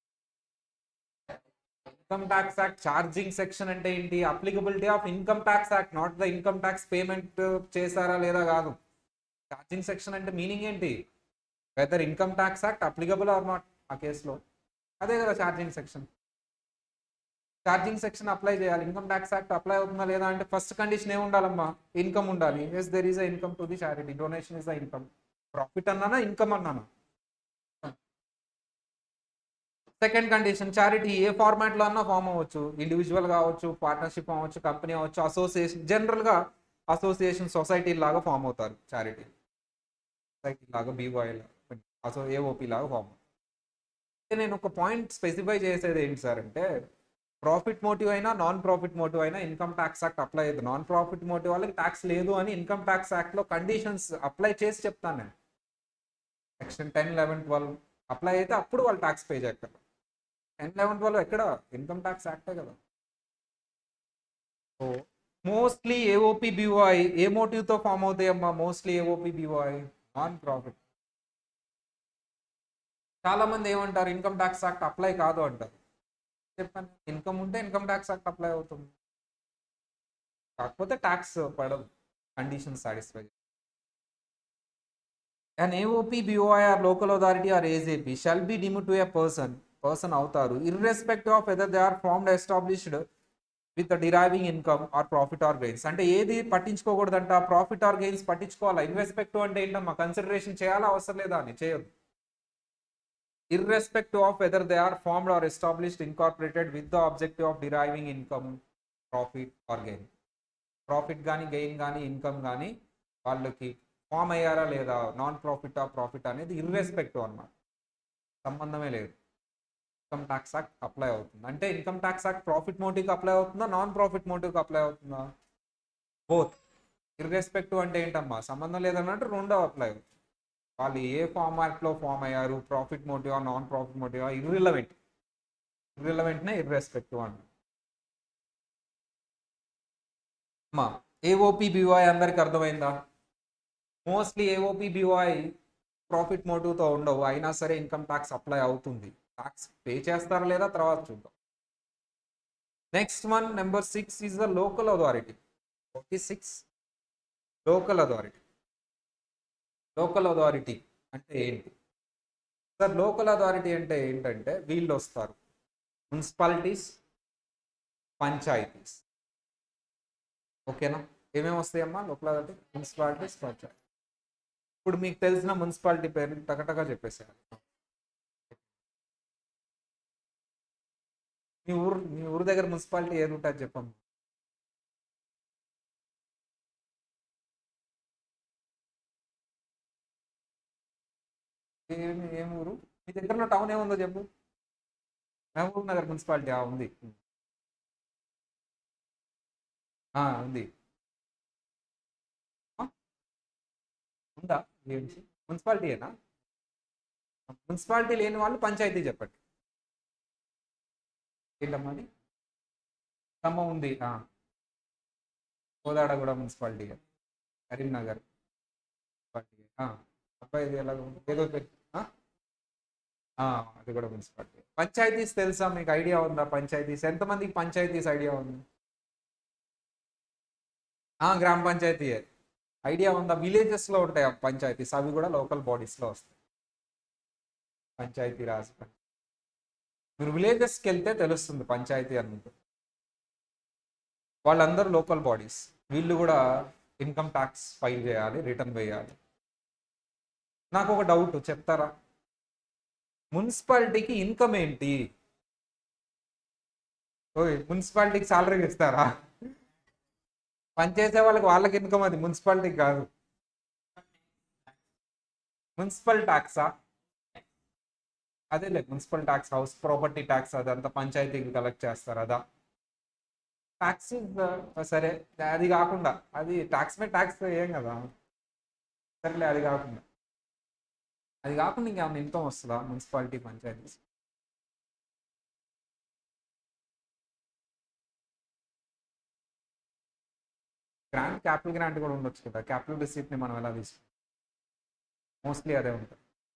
income tax act charging section అంటే ఏంటి applicability of income tax act not the income tax payment చేశారా లేదా కాదు ఛార్జింగ్ సెక్షన్ అంటే మీనింగ్ ఏంటి whether income tax act applicable or not ఆ కేసులో అదే కదా charging section charging section apply చేయాలి ఇన్కమ్ ట్యాక్స్ యాక్ట్ అప్లై అవుతుందా లేదా అంటే ఫస్ట్ కండిషన్ ఏమి ఉండాలమ్మా ఇన్కమ్ ఉండాలి yes there is a income to the charity donation is the income profit అన్నానా ఇన్కమ్ అన్నానా సెకండ్ కండిషన్ చారిటీ ఏ ఫార్మాట్ లో అన్నా ఫామ్ అవ్వచ్చు ఇండివిజువల్ కావచ్చు పార్ట్నర్షిప్ అవ్వచ్చు కంపెనీ అవ్వచ్చు అసోసియేషన్ జనరల్ గా అసోసియేషన్ సొసైటీ లాగా ఫామ్ అవుతారు చారిటీ సొసైటీ లాగా బీవాయ్ అసో ఏఓపి లాగా ఫామ్ అవుతారు నేను ఒక పాయింట్ స్పెసిఫై చేసేది ఏంటి సార్ అంటే ప్రాఫిట్ మోటివ్ అయినా నాన్ ప్రాఫిట్ మోటివ్ అయినా ఇన్కమ్ ట్యాక్స్ యాక్ట్ అప్లై అయ్యేది నాన్ ప్రాఫిట్ మోటివ్ వాళ్ళకి ట్యాక్స్ లేదు అని ఇన్కమ్ ట్యాక్స్ యాక్ట్ లో కండిషన్స్ అప్లై చేసి చెప్తాను నేను section ten eleven twelve apply అయితే అప్పుడు వాళ్ళు ట్యాక్స్ పే చేస్తారు టెన్ లెవెన్ ట్వెల్వ్ ఎక్కడ ఇన్కమ్ ట్యాక్స్ యాక్టే కదా సో మోస్ట్లీ ఏఓపి బిఓఐ ఏ మోటివ్తో ఫామ్ అవుతాయి అమ్మా mostly AOP BOI non profit చాలా మంది ఏమంటారు ఇన్కమ్ ట్యాక్స్ యాక్ట్ అప్లై కాదు అంటారు చెప్పాను ఇన్కమ్ ఉంటే ఇన్కమ్ ట్యాక్స్ యాక్ట్ అప్లై అవుతుంది కాకపోతే ట్యాక్స్ పడదు condition satisfy an AOP, BOI or local authority or AZP shall be deemed to a person, person అవుతారు irrespective of whether they are formed established with the deriving income or profit or gains అంటే ఏది పట్టించుకోకూడదంట profit or gains పట్టించుకోవాలా irrespective అంటే ఏంటమ్మా consideration చేయాలా అవసరం లేదా అని చేయొద్దు irrespective of whether they are formed or established incorporated with the objective of deriving income profit or gain profit కానీ గెయిన్ కానీ ఇన్కమ్ కానీ వాళ్ళకి ఫామ్ అయ్యారా లేదా నాన్ ప్రాఫిట్ ఆ ప్రాఫిట్ అనేది ఇర్రెస్పెక్టివ్ అన్నమాట సంబంధమే లేదు ఇన్కమ్ ట్యాక్స్ యాక్ట్ అప్లై అవుతుంది అంటే ఇన్కమ్ ట్యాక్స్ యాక్ట్ ప్రాఫిట్ మోటివ్కి అప్లై అవుతుందా నాన్ ప్రాఫిట్ మోటివ్కి అప్లై అవుతుందా బోత్ ఇర్రెస్పెక్టివ్ అంటే ఏంటమ్మా సంబంధం లేదన్నట్టు రెండో అప్లై అవుతుంది వాళ్ళు ఏ ఫార్మాట్లో ఫామ్ అయ్యారు ప్రాఫిట్ మోటివా నాన్ ప్రాఫిట్ మోటివా ఇర్రిలవెంట్ ఇర్రిలవెంట్నే ఇర్రెస్పెక్టివ్ అంట అమ్మా ఏఓపి బివాయ్ అందరికి అర్థమైందా మోస్ట్లీ ఏఓపి బివాయ్ ప్రాఫిట్ మోటివ్తో ఉండవు అయినా సరే ఇన్కమ్ ట్యాక్స్ అప్లై అవుతుంది ట్యాక్స్ పే చేస్తారా లేదా తర్వాత చూద్దాం next one number six is the local authority forty six local authority local authority అంటే ఏంటి సార్ లోకల్ అథారిటీ అంటే ఏంటంటే వీళ్ళు వస్తారు మున్సిపాలిటీస్ పంచాయతీస్ ఓకేనా ఏమేమి వస్తాయమ్మా లోకల్ అథారిటీ మున్సిపాలిటీస్ పంచాయతీ ఇప్పుడు మీకు తెలిసిన మున్సిపాలిటీ పేరు టకటగా చెప్పేసారు మీ ఊరు మీ ఊరు దగ్గర మున్సిపాలిటీ ఏది ఉంటుంది చెప్పమ్మా ఏమి ఏం ఊరు మీ దగ్గర టౌన్ ఏముందో చెప్పు మహబూబ్ నగర్ మున్సిపాలిటీ ఆ, ఉంది ఆ, ఉంది ఆ? ఉందా ఏంటి మున్సిపాలిటీయేనా మున్సిపాలిటీ లేని వాళ్ళు పంచాయతీ చెప్పండి ఏంటమ్మా అది ఖమ్మం ఉంది ఆ. కోదాడ కూడా మున్సిపాలిటీ కరీంనగర్ మున్సిపాలిటీ ఆ. అబ్బాయి ఎలాగ ఉంది? ఏదో పె- ఆ? ఆ, అది కూడా మున్సిపాలిటీ పంచాయతీస్ తెలుసా మీకు ఐడియా ఉందా పంచాయతీస్ ఎంతమందికి పంచాయతీస్ ఐడియా ఉంది ఆ, గ్రామ పంచాయతీయే ఐడియా ఉందా విలేజెస్ లో ఉంటాయి ఆ పంచాయతీస్ అవి కూడా లోకల్ బాడీస్ లో వస్తాయి పంచాయతీ రాజ్ పంచాయతీ. మీరు విలేజెస్కి వెళ్తే తెలుస్తుంది పంచాయతీ అన్నట్టు వాళ్ళందరూ లోకల్ బాడీస్ వీళ్ళు కూడా ఇన్కమ్ ట్యాక్స్ ఫైల్ చేయాలి రిటర్న్ వేయాలి నాకు ఒక డౌట్ చెప్తారా మున్సిపాలిటీకి ఇన్కమ్ ఏంటి ఓయ్ మున్సిపాలిటీకి సాలరీ ఇస్తారా పనిచేసే వాళ్ళకి వాళ్ళకి ఇన్కమ్ అది మున్సిపాలిటీకి కాదు మున్సిపల్ ట్యాక్సా అదేలే municipal tax house property tax అదంతా పంచాయతీకి కలెక్ట్ చేస్తారు అదా ట్యాక్స్ సరే అది కాకుండా అది ట్యాక్స్ మీద ట్యాక్స్ ఏం కదా సరేలే అది కాకుండా అది కాకుండా ఇంకేమైనా ఇన్కమ్ వస్తుందా municipality panchayat grant capital grant కూడా ఉండొచ్చు కదా క్యాపిటల్ రిసీప్ట్ని మనం ఎలా తీసుకుంటాం మోస్ట్లీ అదే ఉంటుంది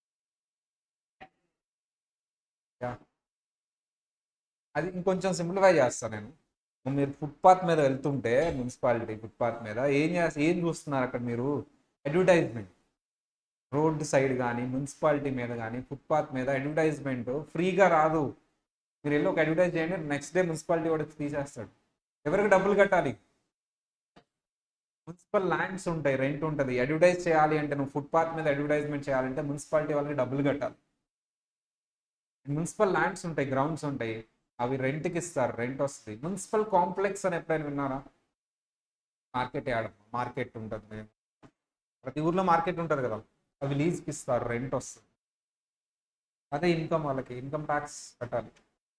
యా అది ఇంకొంచెం సింప్లిఫై చేస్తాను నేను మీరు ఫుట్పాత్ మీద వెళ్తుంటే మున్సిపాలిటీ ఫుట్పాత్ మీద ఏం చేస్తా ఏం చూస్తున్నారు అక్కడ మీరు అడ్వర్టైజ్మెంట్ రోడ్ సైడ్ కానీ మున్సిపాలిటీ మీద కానీ ఫుట్పాత్ మీద అడ్వర్టైజ్మెంట్ ఫ్రీగా రాదు మీరు వెళ్ళి ఒక అడ్వర్టైజ్ చేయండి నెక్స్ట్ డే మున్సిపాలిటీ వాడు తీసేస్తాడు ఎవరికి డబ్బులు కట్టాలి మున్సిపల్ ల్యాండ్స్ ఉంటాయి రెంట్ ఉంటుంది అడ్వర్టైజ్ చేయాలి అంటే నువ్వు ఫుట్పాత్ మీద అడ్వర్టైజ్మెంట్ చేయాలంటే మున్సిపాలిటీ వాళ్ళకి డబ్బులు కట్టాలి మున్సిపల్ ల్యాండ్స్ ఉంటాయి గ్రౌండ్స్ ఉంటాయి అవి రెంట్కి ఇస్తారు రెంట్ వస్తుంది మున్సిపల్ కాంప్లెక్స్ అని ఎప్పుడైనా విన్నారా మార్కెట్ యాడ్ మార్కెట్ ఉంటుంది ప్రతి ఊర్లో మార్కెట్ ఉంటుంది కదా అవి లీజ్కి ఇస్తారు రెంట్ వస్తుంది అదే ఇన్కమ్ వాళ్ళకి ఇన్కమ్ ట్యాక్స్ కట్టాలి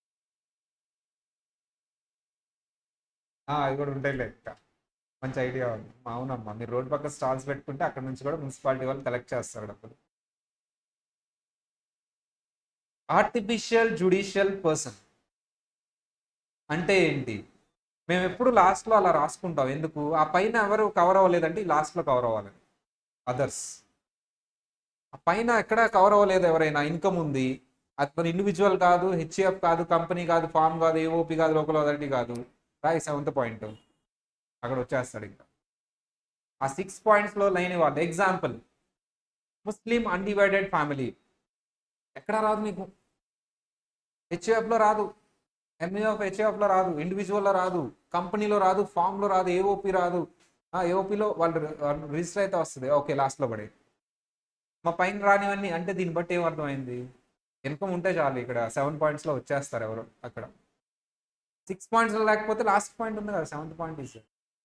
ఆ, అవి కూడా ఉంటాయి లెక్క మంచి ఐడియా ఉంది అవునమ్మా మీరు రోడ్ పక్క స్టాల్స్ పెట్టుకుంటే అక్కడ నుంచి కూడా మున్సిపాలిటీ వాళ్ళు కలెక్ట్ చేస్తారు డబ్బులు ఆర్టిఫిషియల్ జుడిషియల్ పర్సన్ అంటే ఏంటి మేము ఎప్పుడు లాస్ట్లో అలా రాసుకుంటాం ఎందుకు ఆ పైన ఎవరు కవర్ అవ్వలేదంటే ఈ లాస్ట్లో కవర్ అవ్వాలని అదర్స్ ఆ పైన ఎక్కడ కవర్ అవ్వలేదు ఎవరైనా ఇన్కమ్ ఉంది అది మన ఇండివిజువల్ కాదు హెచ్ఎఫ్ కాదు కంపెనీ కాదు ఫామ్ కాదు ఏఓపి కాదు లోకల్ అథారిటీ కాదు రాయి సెవెంత్ పాయింట్ అక్కడ వచ్చేస్తాడు ఇంకా ఆ సిక్స్ పాయింట్స్లో లేని వాళ్ళు ఎగ్జాంపుల్ ముస్లిం అన్డివైడెడ్ ఫ్యామిలీ ఎక్కడ రాదు నీకు హెచ్ఎఫ్లో రాదు ఎంఈఎఫ్ హెచ్ఎఫ్లో రాదు ఇండివిజువల్లో రాదు కంపెనీలో రాదు ఫామ్లో రాదు ఏఓపి రాదు ఏఓపిలో వాళ్ళు రిజిస్టర్ అయితే వస్తుంది ఓకే లాస్ట్లో పడే మా పైన రానివన్నీ అంటే దీన్ని బట్టి ఏం అర్థమైంది ఇన్కమ్ ఉంటే చాలు ఇక్కడ సెవెన్ పాయింట్స్లో వచ్చేస్తారు ఎవరు అక్కడ సిక్స్ పాయింట్స్లో లేకపోతే లాస్ట్ పాయింట్ ఉంది కదా సెవెంత్ పాయింట్ ఇస్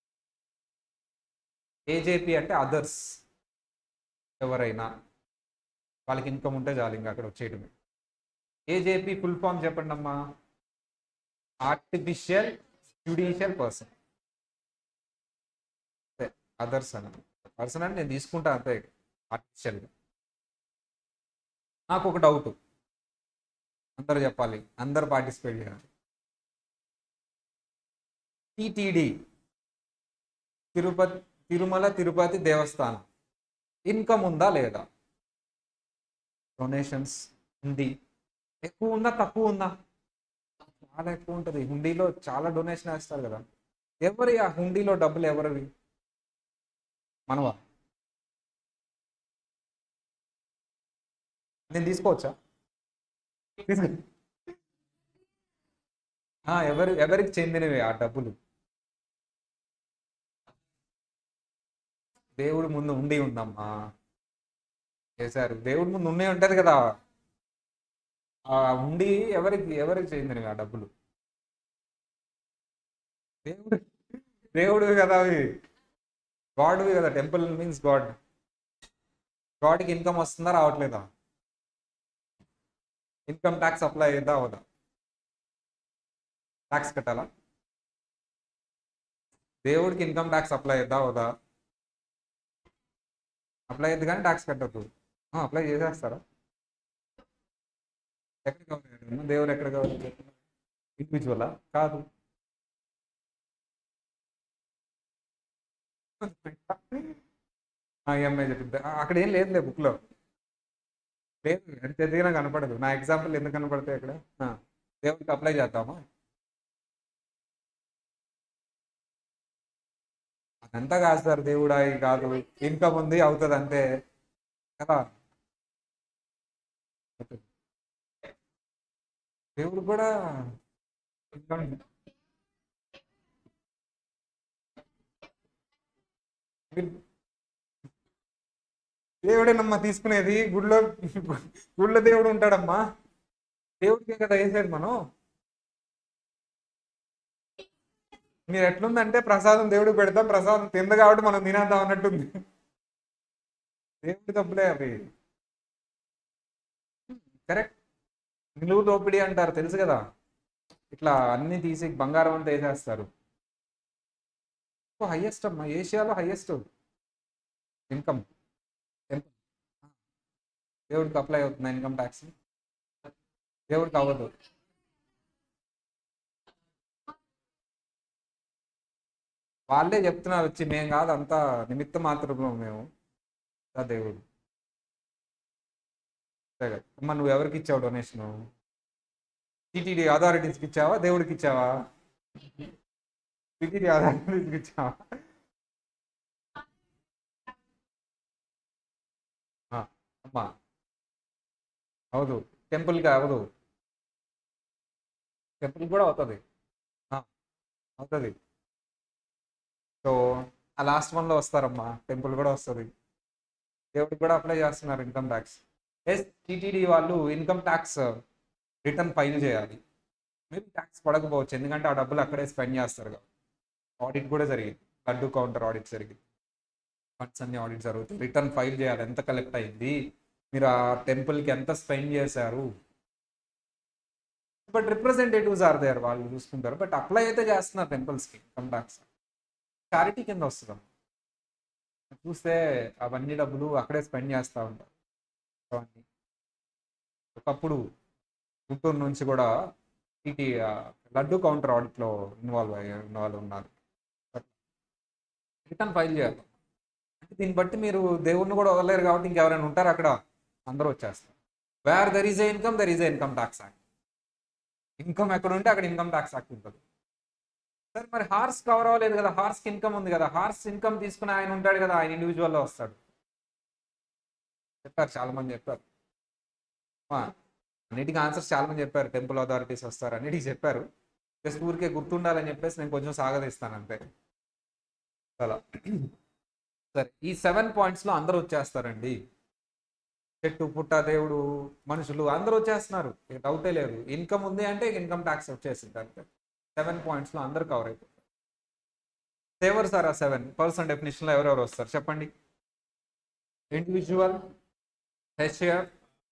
ఏజేపీ అంటే అదర్స్ ఎవరైనా వాళ్ళకి ఇన్కమ్ ఉంటే చాలు ఇంకా అక్కడ వచ్చేయటమే ఏజేపీ ఫుల్ ఫామ్ చెప్పండి అమ్మా ఆర్టిఫిషియల్ జ్యుడిషియల్ పర్సన్ అదర్స్ అని పర్సన్ అని నేను తీసుకుంటా అంతే ఆర్టిఫిషియల్గా నాకు ఒక డౌట్ అందరు చెప్పాలి అందరు పార్టిసిపేట్ చేయాలి టిటిడి తిరుపతి తిరుమల తిరుపతి దేవస్థానం ఇన్కమ్ ఉందా లేదా డొనేషన్స్ ఉంది ఎక్కువ ఉందా తక్కువ ఉందా చాలా ఎక్కువ ఉంటుంది హుండీలో చాలా డొనేషన్ వేస్తారు కదా ఎవరి ఆ హుండీలో డబ్బులు ఎవరివి మనవా నేను తీసుకోవచ్చా తీసుకో ఆ, ఎవరి ఎవరికి చెందినవి ఆ డబ్బులు దేవుడి ముందు ఉండి ఉందమ్మా చేశారు దేవుడి ముందు ఉండి ఉంటది కదా ఆ ఉండి ఎవరికి ఎవరికి చెందినవి ఆ డబ్బులు దేవుడు దేవుడివి కదా అవి గాడ్వి కదా టెంపుల్ మీన్స్ గాడ్ గాడ్కి ఇన్కమ్ వస్తుందా రావట్లేదా ఇన్కమ్ ట్యాక్స్ అప్లై అయ్యేదా అవదా ట్యాక్స్ కట్టాలా దేవుడికి ఇన్కమ్ ట్యాక్స్ అప్లై అయ్యేదా అవదా అప్లై అయ్యేది కానీ ట్యాక్స్ కట్టద్దు అప్లై చేసేస్తారా ఎక్కడ కావాలి దేవుడు ఎక్కడ కావాలి ఇండివిజువలా కాదు ఎంఐ చెప్పింది ఆ, అక్కడ ఏం లేదులే బుక్లో లేదు అది పెద్దగా కనపడదు నా ఎగ్జాంపుల్ ఎందుకు కనపడతాయి అక్కడ ఆ, దేవుడికి అప్లై చేద్దామా అదంతా కాదు సార్ దేవుడా ఇది కాదు ఇన్కమ్ ఉంది అవుతుంది అంతే కదా దేవుడు కూడా income దేవుడేనమ్మా తీసుకునేది గుడిలో గుడిలో దేవుడు ఉంటాడమ్మా దేవుడికే కదా వేసేది మనం మీరు ఎట్లుందంటే ప్రసాదం దేవుడికి పెడతాం ప్రసాదం తింద కాబట్టి మనం తినేద్దాం అన్నట్టుంది దేవుడి డబ్బులే అవి కరెక్ట్ నిలువు దోపిడీ అంటారు తెలుసు కదా ఇట్లా అన్ని తీసి బంగారం అంతా వేసేస్తారు హైయెస్ట్ అమ్మా ఏషియాలో హైయెస్ట్ ఇన్కమ్ దేవుడికి అప్లై అవుతుంది ఇన్కమ్ ట్యాక్స్ దేవుడికి అవ్వదు వాళ్ళే చెప్తున్నారు వచ్చి మేము కాదు అంతా నిమిత్త మాత్రము మేము ఆ దేవుడు అంతే కదా అమ్మ నువ్వు ఎవరికి ఇచ్చావు డొనేషన్ టీటీడీ అథారిటీస్కి ఇచ్చావా దేవుడికి ఇచ్చావా టీటీడీ అథారిటీస్కి ఇచ్చావా ఆ, అమ్మా అవదు టెంపుల్కి అవదు టెంపుల్ కూడా అవుతుంది అవుతుంది సో ఆ లాస్ట్ వన్లో వస్తారమ్మా టెంపుల్ కూడా వస్తుంది దేవుడికి కూడా అప్లై చేస్తున్నారు ఇన్కమ్ ట్యాక్స్ ఎస్ టీటీడీ వాళ్ళు ఇన్కమ్ ట్యాక్స్ రిటర్న్ ఫైల్ చేయాలి మేబీ ట్యాక్స్ పడకపోవచ్చు ఎందుకంటే ఆ డబ్బులు అక్కడే స్పెండ్ చేస్తారు కదా ఆడిట్ కూడా జరిగింది లడ్డు కౌంటర్ ఆడిట్ జరిగింది ఫండ్స్ అన్ని ఆడిట్ జరుగుతాయి రిటర్న్ ఫైల్ చేయాలి ఎంత కలెక్ట్ అయింది మీరు ఆ టెంపుల్కి ఎంత స్పెండ్ చేశారు బట్ రిప్రజెంటేటివ్స్ ఆర్ దేర్ వాళ్ళు చూసుకుంటారు బట్ అప్లై అయితే చేస్తున్నారు టెంపుల్స్కి ఇన్కమ్ ట్యాక్స్ చారిటీ కింద వస్తుంది చూస్తే అవన్నీ డబ్బులు అక్కడే స్పెండ్ చేస్తూ ఉంటారు అవన్నీ ఒకప్పుడు గుంటూరు నుంచి కూడా టీటీ లడ్డు కౌంటర్ ఆడిట్లో ఇన్వాల్వ్ అయ్యి ఇన్వాల్వ్ ఉన్నారు రిటర్న్ ఫైల్ చేయాలి అంటే దీన్ని బట్టి మీరు దేవుణ్ణి కూడా వదలలేరు కాబట్టి ఇంకెవరైనా ఉంటారు అక్కడ అందరూ వచ్చేస్తారు where there is a income there is a income tax act income ఎక్కడ ఉంటే అక్కడ ఇన్కమ్ ట్యాక్స్ యాక్ట్ ఉంటుంది సార్ మరి హార్స్ కవర్ అవ్వలేదు కదా హార్స్కి ఇన్కమ్ ఉంది కదా హార్స్ ఇన్కమ్ తీసుకుని ఆయన ఉంటాడు కదా ఆయన ఇండివిజువల్లో వస్తాడు చెప్పారు చాలా మంది చెప్పారు ఆ, అన్నిటికీ ఆన్సర్స్ చాలా మంది చెప్పారు టెంపుల్ అథారిటీస్ వస్తారు అన్నిటికీ చెప్పారు జస్ట్ ఊరికే గుర్తుండాలని చెప్పేసి నేను కొంచెం సాగదీస్తాను అంతే చాలా సరే ఈ సెవెన్ పాయింట్స్లో అందరూ వచ్చేస్తారండి చెట్టు పుట్ట దేవుడు మనుషులు అందరూ వచ్చేస్తున్నారు ఇక డౌటే లేదు ఇన్కమ్ ఉంది అంటే ఇన్కమ్ ట్యాక్స్ వచ్చేసింది అంతే సెవెన్ పాయింట్స్లో అందరూ కవర్ అయిపోతారు సేవర్ సార్ ఆ సెవెన్ పర్సన్ డెఫినేషన్లో ఎవరెవరు వస్తారు చెప్పండి individual HUF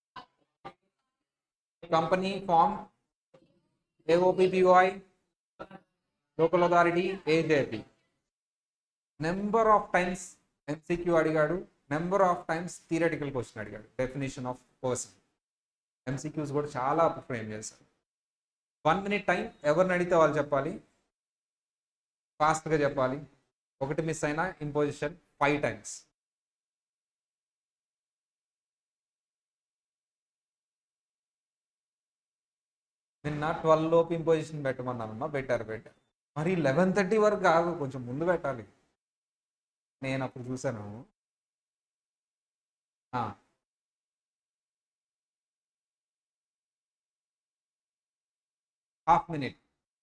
company firm AOP BOI local authority AJP number of times MCQ అడిగాడు number of times theoretical question అడిగాడు డెఫినేషన్ ఆఫ్ పర్సన్ ఎంసీక్యూస్ కూడా చాలా ఫ్రేమ్ చేశారు వన్ మినిట్ టైం ఎవరిని అడిగితే వాళ్ళు చెప్పాలి ఫాస్ట్గా చెప్పాలి ఒకటి మిస్ అయినా ఇంపోజిషన్ ఫైవ్ టైమ్స్ నిన్న ట్వెల్వ్ లోపు ఇంపోజిషన్ పెట్టమన్నానమ్మా పెట్టారు పెట్టారు మరి లెవెన్ థర్టీ వరకు కాదు కొంచెం ముందు పెట్టాలి నేను అప్పుడు చూశాను ఆ. Half minute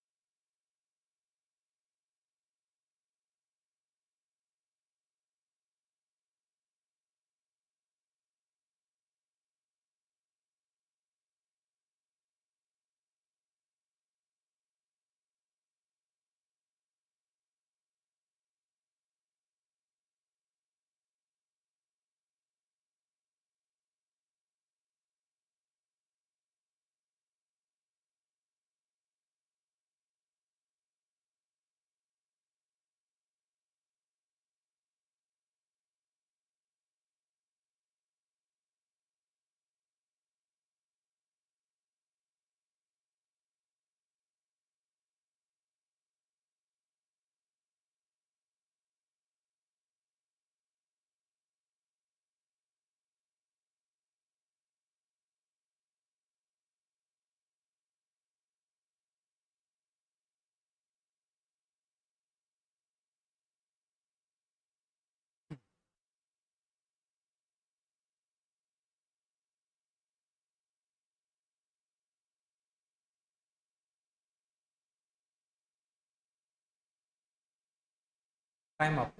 time up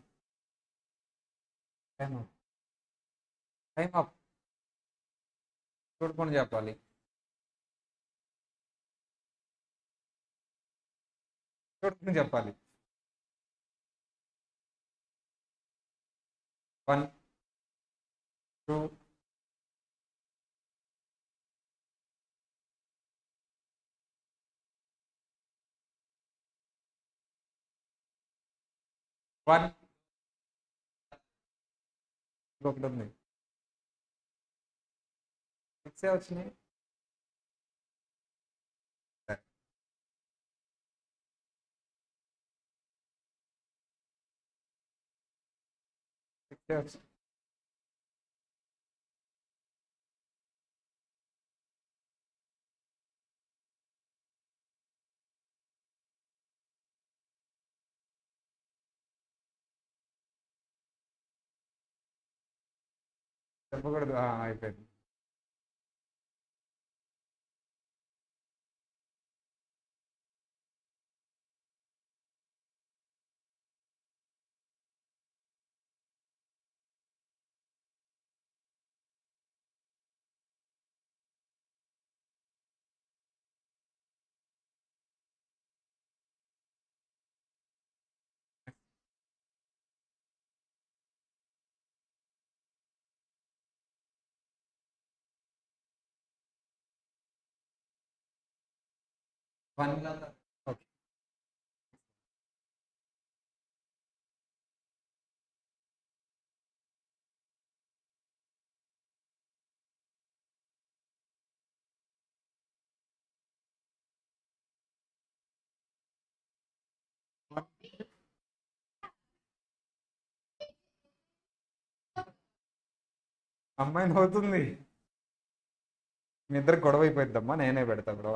time up time up చూడుకొని చెప్పాలి చూడుకొని చెప్పాలి వన్ టూ వన్ ఇంకొకటి ఉంది సిక్సే వచ్చినాయి సరే. సిక్సే వచ్చినాయి చెప్పకూడదు ఆ, అయిపోయింది వన్ ఓకే అమ్మాయి నవ్వుతుంది మీ ఇద్దరు గొడవ అయిపోయిద్దమ్మా నేనే పెడతా గొడవ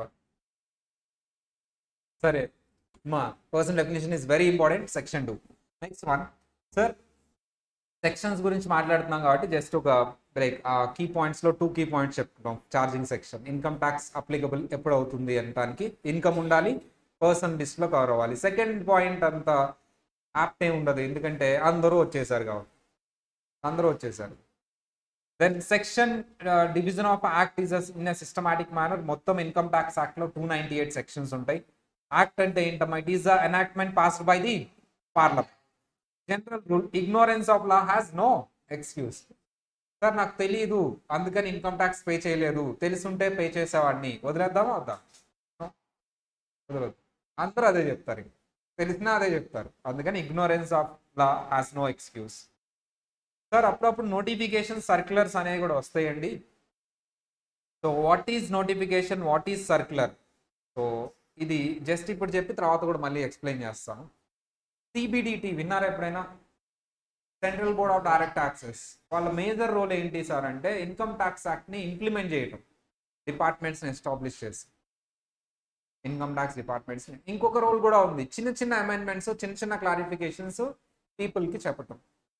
సరే మా person definition is very important section two next one sir sections గురించి మాట్లాడుతున్నాం కాబట్టి జస్ట్ ఒక బ్రేక్ ఆ కీ పాయింట్స్లో టూ కీ పాయింట్స్ చెప్పుకుంటాం charging section income tax applicable ఎప్పుడు అవుతుంది అనడానికి ఇన్కమ్ ఉండాలి పర్సన్ లిస్ట్లో కవర్ అవ్వాలి సెకండ్ పాయింట్ అంత యాప్ట్ ఏమి ఉండదు ఎందుకంటే అందరూ వచ్చేసారు కాబట్టి అందరూ వచ్చేసారు then section division of act is in systematic manner మొత్తం ఇన్కమ్ ట్యాక్స్ యాక్ట్లో టూ నైంటీ ఎయిట్ సెక్షన్స్ ఉంటాయి యాక్ట్ అంటే ఏంటమ్మా it is the enactment passed by the parliament general rule ignorance of law has no excuse sir నాకు తెలియదు అందుకని income tax pay చేయలేదు తెలుసుంటే పే చేసేవాడిని వదిలేద్దామా వద్దాం వదలదు అందరూ అదే చెప్తారు ఇంక. తెలిసినా అదే చెప్తారు అందుకని ignorance of law has no excuse sir అప్పుడప్పుడు నోటిఫికేషన్ సర్క్యులర్స్ అనేవి కూడా వస్తాయండి so what is notification what is circular so ఇది జస్ట్ ఇప్పుడు చెప్పి తర్వాత కూడా మళ్ళీ ఎక్స్ప్లెయిన్ చేస్తాను సిబిడిటి విన్నారా ఎప్పుడైనా central board of direct taxes వాళ్ళ మేజర్ రోల్ ఏంటి సార్ అంటే ఇన్కమ్ ట్యాక్స్ యాక్ట్ని ఇంప్లిమెంట్ చేయటం డిపార్ట్మెంట్స్ని ఎస్టాబ్లిష్ చేసి ఇన్కమ్ ట్యాక్స్ డిపార్ట్మెంట్స్ ఇంకొక రోల్ కూడా ఉంది చిన్న చిన్న అమెండ్మెంట్స్ చిన్న చిన్న క్లారిఫికేషన్స్ పీపుల్కి చెప్పటం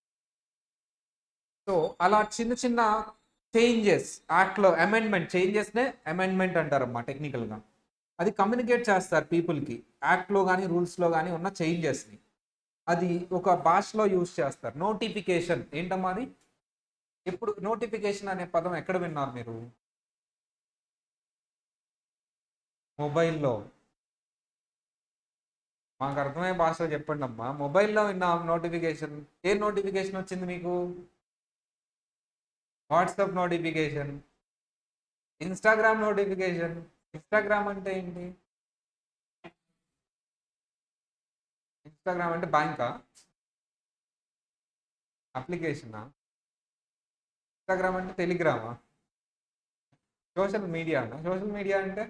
సో అలా చిన్న చిన్న చేంజెస్ యాక్ట్లో అమెండ్మెంట్ చేంజెస్నే అమెండ్మెంట్ అంటారమ్మా టెక్నికల్గా అది కమ్యూనికేట్ చేస్తారు పీపుల్కి యాక్ట్లో కానీ రూల్స్లో కానీ ఉన్న చేంజెస్ని అది ఒక భాషలో యూజ్ చేస్తారు నోటిఫికేషన్ ఏంటమ్మా అది ఎప్పుడు నోటిఫికేషన్ అనే పదం ఎక్కడ విన్నారు మీరు మొబైల్లో మాకు అర్థమయ్యే భాషలో చెప్పండి అమ్మా మొబైల్లో విన్నాం నోటిఫికేషన్ ఏ నోటిఫికేషన్ వచ్చింది మీకు WhatsApp notification Instagram notification Instagram అంటే ఏంటి ఇన్స్టాగ్రామ్ అంటే బ్యాంకా అప్లికేషనా ఇన్స్టాగ్రామ్ అంటే టెలిగ్రామా సోషల్ మీడియానా సోషల్ మీడియా అంటే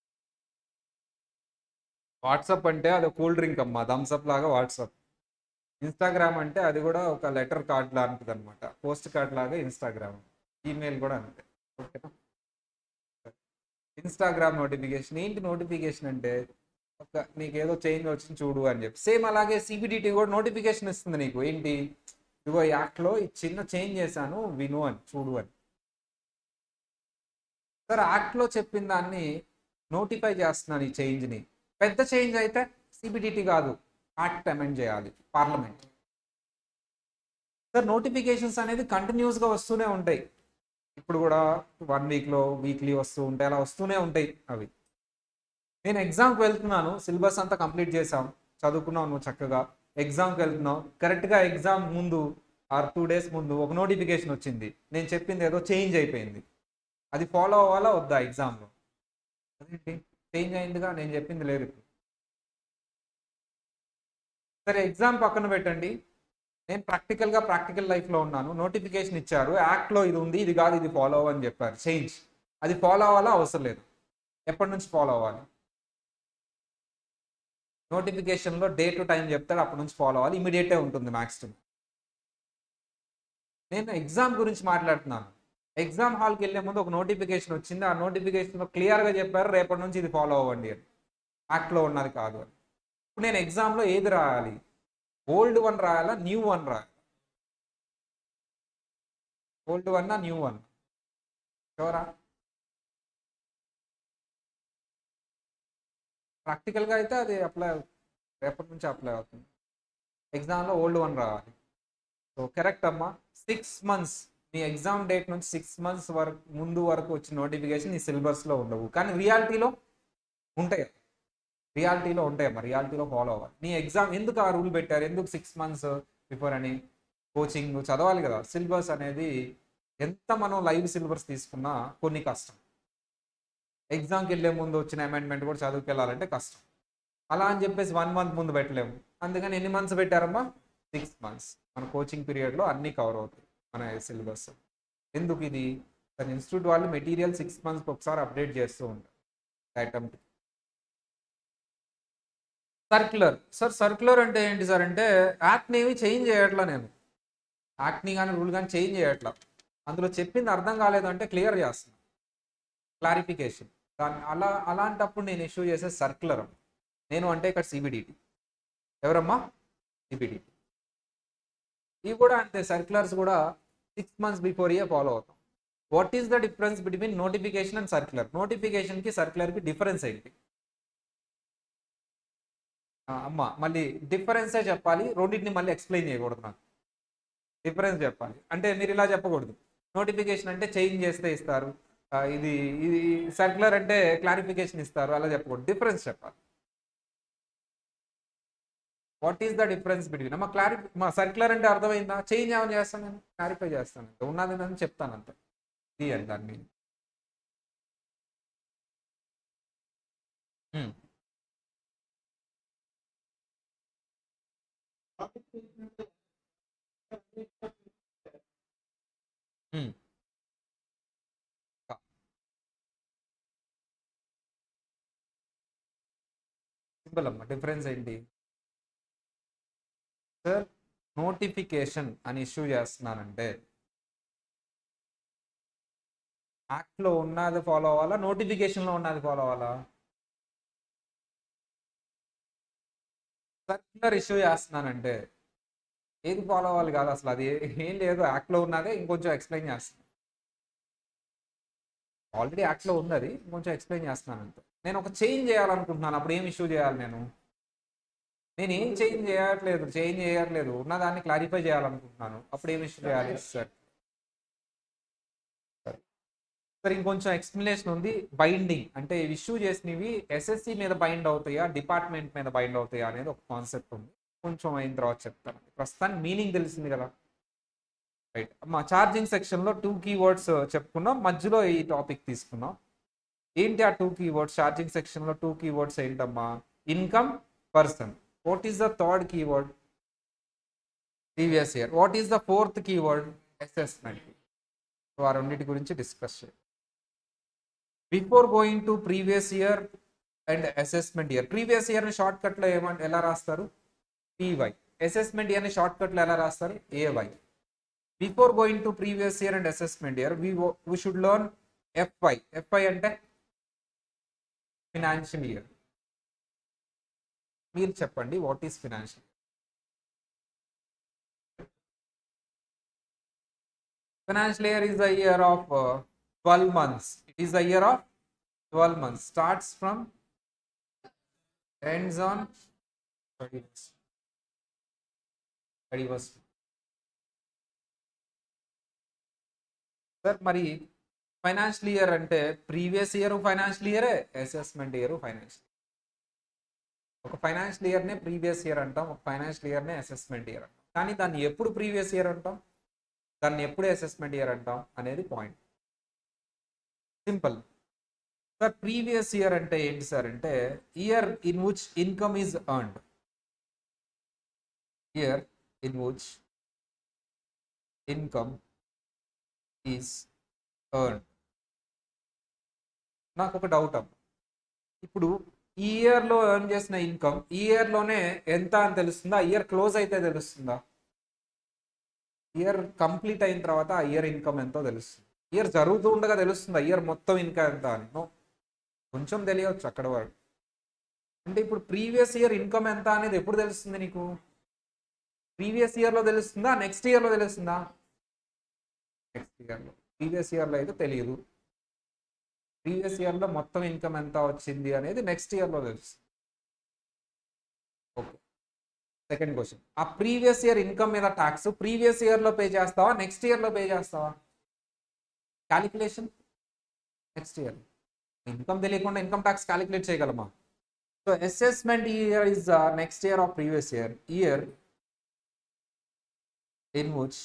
వాట్సాప్ అంటే అది కూల్ డ్రింక్ అమ్మా థమ్స్అప్ లాగా వాట్సాప్ ఇన్స్టాగ్రామ్ అంటే అది కూడా ఒక లెటర్ కార్డ్ లాంటిది అనమాట పోస్ట్ కార్డ్ లాగా ఇన్స్టాగ్రామ్ ఈమెయిల్ కూడా అంతే ఓకేనా ఇన్స్టాగ్రామ్ నోటిఫికేషన్ ఏంటి నోటిఫికేషన్ అంటే ఒక నీకు ఏదో చేంజ్ వచ్చింది చూడు అని చెప్పి సేమ్ అలాగే సిబిడిటీ కూడా నోటిఫికేషన్ ఇస్తుంది నీకు ఏంటి ఇదిగో ఈ యాక్ట్లో ఈ చిన్న చేంజ్ చేశాను విను అని చూడు అని సార్ యాక్ట్లో చెప్పిన దాన్ని నోటిఫై చేస్తున్నాను ఈ చేంజ్ని పెద్ద చేంజ్ అయితే సిబిడిటీ కాదు యాక్ట్ అమెండ్ చేయాలి పార్లమెంట్ సార్ నోటిఫికేషన్స్ అనేది కంటిన్యూస్గా వస్తూనే ఉంటాయి ఇప్పుడు కూడా వన్ వీక్లో వీక్లీ వస్తూ ఉంటాయి అలా వస్తూనే ఉంటాయి అవి నేను ఎగ్జామ్కి వెళ్తున్నాను సిలబస్ అంతా కంప్లీట్ చేసాం చదువుకున్నావు నువ్వు చక్కగా ఎగ్జామ్కి వెళ్తున్నావు కరెక్ట్గా ఎగ్జామ్ ముందు ఆర్ టూ డేస్ ముందు ఒక నోటిఫికేషన్ వచ్చింది నేను చెప్పింది ఏదో చేంజ్ అయిపోయింది అది ఫాలో అవ్వాలా వద్దా ఎగ్జామ్లో అదేంటి చేంజ్ అయిందిగా నేను చెప్పింది లేదు ఇప్పుడు సరే ఎగ్జామ్ పక్కన పెట్టండి నేను ప్రాక్టికల్గా ప్రాక్టికల్ లైఫ్లో ఉన్నాను నోటిఫికేషన్ ఇచ్చారు యాక్ట్లో ఇది ఉంది ఇది కాదు ఇది ఫాలో అని చెప్పారు చేంజ్ అది ఫాలో అవ్వాలా అవసరం లేదు ఎప్పటి నుంచి ఫాలో అవ్వాలి నోటిఫికేషన్లో డే టు టైం చెప్తాడు అప్పటి నుంచి ఫాలో అవ్వాలి ఇమీడియటే ఉంటుంది మ్యాక్స్ టు నేను ఎగ్జామ్ గురించి మాట్లాడుతున్నాను ఎగ్జామ్ హాల్కి వెళ్ళే ముందు ఒక నోటిఫికేషన్ వచ్చింది ఆ నోటిఫికేషన్లో క్లియర్గా చెప్పారు రేపటి నుంచి ఇది ఫాలో అవ్వండి అని యాక్ట్లో ఉన్నది కాదు అని ఇప్పుడు నేను ఎగ్జామ్లో ఏది రాయాలి ఓల్డ్ వన్ రాయాలా న్యూ వన్ రాయాలి ఓల్డ్ వన్ న్యూ వన్ ఎవరా ప్రాక్టికల్గా అయితే అది అప్లై రేపటి నుంచి అప్లై అవుతుంది ఎగ్జామ్లో ఓల్డ్ వన్ రావాలి సో కరెక్ట్ అమ్మా సిక్స్ మంత్స్ నీ ఎగ్జామ్ డేట్ నుంచి సిక్స్ మంత్స్ వరకు ముందు వరకు వచ్చిన నోటిఫికేషన్ నీ సిలబస్లో ఉండవు కానీ రియాలిటీలో ఉంటాయి రియాలిటీలో ఉంటాయమ్మా రియాలిటీలో ఫాలో అవ్వాలి నీ ఎగ్జామ్ ఎందుకు ఆ రూల్ పెట్టారు ఎందుకు సిక్స్ మంత్స్ బిఫోర్ అని కోచింగ్ చదవాలి కదా సిలబస్ అనేది ఎంత మనం లైవ్ సిలబస్ తీసుకున్నా కొన్ని కష్టం ఎగ్జామ్కి వెళ్ళే ముందు వచ్చిన అమెండ్మెంట్ కూడా చదువుకెళ్ళాలంటే కష్టం అలా అని చెప్పేసి వన్ మంత్ ముందు పెట్టలేము అందుకని ఎన్ని మంత్స్ పెట్టారమ్మా సిక్స్ మంత్స్ మన కోచింగ్ పీరియడ్లో అన్నీ కవర్ అవుతాయి మన సిలబస్ ఎందుకు ఇది తన ఇన్స్టిట్యూట్ వాళ్ళు మెటీరియల్ సిక్స్ మంత్స్కి ఒకసారి అప్డేట్ చేస్తూ ఉంటారు ఐటమ్ సర్క్యులర్ సార్ సర్క్యులర్ అంటే ఏంటి సార్ అంటే యాక్ట్ని ఏమి చేంజ్ చేయట్లా నేను యాక్ట్ని కానీ రూల్ కానీ చేంజ్ చేయట్లా అందులో చెప్పింది అర్థం కాలేదు అంటే క్లియర్ చేస్తున్నాను క్లారిఫికేషన్ దాన్ని అలా అలాంటప్పుడు నేను ఇష్యూ చేసే సర్క్యులర్ నేను అంటే ఇక్కడ సిబిడిటి ఎవరమ్మా సిబిడిటి ఇవి కూడా అంతే సర్క్యులర్స్ కూడా six months before year follow అవుతాం what is the difference between notification and circular నోటిఫికేషన్కి సర్క్యులర్కి డిఫరెన్స్ ఏంటి ఆ, అమ్మ మళ్ళీ డిఫరెన్సే చెప్పాలి రెండింటిని మళ్ళీ ఎక్స్ప్లెయిన్ చేయకూడదు నాకు డిఫరెన్స్ చెప్పాలి అంటే మీరు ఇలా చెప్పకూడదు నోటిఫికేషన్ అంటే చేంజ్ చేస్తే ఇస్తారు ఆ, ఇది ఇది సర్క్యులర్ అంటే క్లారిఫికేషన్ ఇస్తారు అలా చెప్పకూడదు డిఫరెన్స్ చెప్పాలి what is the difference between మా క్లారిఫై మా సర్క్యులర్ అంటే అర్థమైందా చేంజ్ ఏమైనా చేస్తాను నేను క్లారిఫై చేస్తాను అంతే ఉన్నది అని చెప్తాను అంతే ఇది అని దాని మీనింగ్ సింపుల్ అమ్మా డిఫరెన్స్ ఏంటి సార్ నోటిఫికేషన్ అని ఇష్యూ చేస్తున్నానంటే యాక్ట్లో ఉన్నది ఫాలో అవ్వాలా నోటిఫికేషన్లో ఉన్నది ఫాలో అవ్వాలా సర్క్యులర్ ఇష్యూ చేస్తున్నానంటే ఏది ఫాలో అవ్వాలి కాదు అసలు అది ఏం లేదు యాక్ట్లో ఉన్నదే ఇంకొంచెం ఎక్స్ప్లెయిన్ చేస్తాను ఆల్రెడీ యాక్ట్లో ఉంది అది ఇంకొంచెం ఎక్స్ప్లెయిన్ చేస్తున్నాను అంతే నేను ఒక చేంజ్ చేయాలనుకుంటున్నాను అప్పుడు ఏం ఇష్యూ చేయాలి నేను నేను ఏం చేంజ్ చేయట్లేదు చేంజ్ చేయట్లేదు ఉన్నదాన్ని క్లారిఫై చేయాలనుకుంటున్నాను అప్పుడు ఏం ఇష్యూ చేయాలి సార్ సార్ ఇంకొంచెం ఎక్స్ప్లెనేషన్ ఉంది బైండింగ్ అంటే ఇష్యూ చేసినవి ఎస్ఎస్సి మీద బైండ్ అవుతాయా డిపార్ట్మెంట్ మీద బైండ్ అవుతాయా అనేది ఒక కాన్సెప్ట్ ఉంది కొంచెం అయిన తర్వాత చెప్తాను ప్రస్తుతానికి మీనింగ్ తెలిసింది కదా రైట్ మా ఛార్జింగ్ సెక్షన్లో టూ కీవర్డ్స్ చెప్పుకున్నాం మధ్యలో ఈ టాపిక్ తీసుకున్నాం ఏంటి ఆ టూ కీవర్డ్స్ ఛార్జింగ్ సెక్షన్లో టూ కీవర్డ్స్ ఏంటమ్మా income person what is the third keyword previous year what is the fourth keyword assessment ఆ రెండింటి గురించి డిస్కస్ చేయాలి before going to previous year and assessment year previous year short కట్లో ఏమంటే ఎలా రాస్తారు పీవై అసెస్మెంట్ ఇయర్ని షార్ట్ కట్లో ఎలా రాస్తారు AY before going to previous year and assessment year we we should learn FY FY అంటే ఫినాన్షియల్ ఇయర్ మీరు చెప్పండి what is financial financial year is the year of twelve months it is the year of twelve months starts from ends on thirty thirty first sir మరి financial year అంటే previous year financial ఇయరే assessment year financial ఒక financial ఇయర్నే previous year అంటాం ఒక financial ఇయర్నే assessment year అంటాం కానీ దాన్ని ఎప్పుడు ప్రీవియస్ ఇయర్ అంటాం దాన్ని ఎప్పుడు అసెస్మెంట్ ఇయర్ అంటాం అనేది point simple sir previous year అంటే ఏంటి సార్ అంటే year in which income is earned year in which income is earned నాకు ఒక డౌట్ అమ్మ ఇప్పుడు ఈ ఇయర్లో ఎర్న్ చేసిన ఇన్కమ్ ఈ ఇయర్లోనే ఎంత అని తెలుస్తుందా ఇయర్ క్లోజ్ అయితే తెలుస్తుందా ఇయర్ కంప్లీట్ అయిన తర్వాత ఆ ఇయర్ ఇన్కమ్ ఎంతో తెలుస్తుంది ఇయర్ జరుగుతూ ఉండగా తెలుస్తుందా ఇయర్ మొత్తం ఇన్కమ్ ఎంత అని No. కొంచెం తెలియవచ్చు అక్కడ వరకు అంటే ఇప్పుడు ప్రీవియస్ ఇయర్ ఇన్కమ్ ఎంత అనేది ఎప్పుడు తెలుస్తుంది నీకు ప్రీవియస్ ఇయర్లో తెలుస్తుందా నెక్స్ట్ ఇయర్లో తెలుస్తుందా నెక్స్ట్ ఇయర్లో ప్రీవియస్ ఇయర్లో అయితే తెలియదు ప్రీవియస్ ఇయర్లో మొత్తం ఇన్కమ్ ఎంత వచ్చింది అనేది నెక్స్ట్ ఇయర్లో తెలుస్తుంది ఓకే సెకండ్ క్వశ్చన్ ఆ ప్రీవియస్ ఇయర్ ఇన్కమ్ మీద ట్యాక్స్ ప్రీవియస్ ఇయర్లో పే చేస్తావా నెక్స్ట్ ఇయర్లో పే చేస్తావా క్యాలిక్యులేషన్ నెక్స్ట్ ఇయర్ ఇన్కమ్ తెలియకుండా ఇన్కమ్ ట్యాక్స్ క్యాలిక్యులేట్ చేయగలమా so assessment year is next year of previous year year in which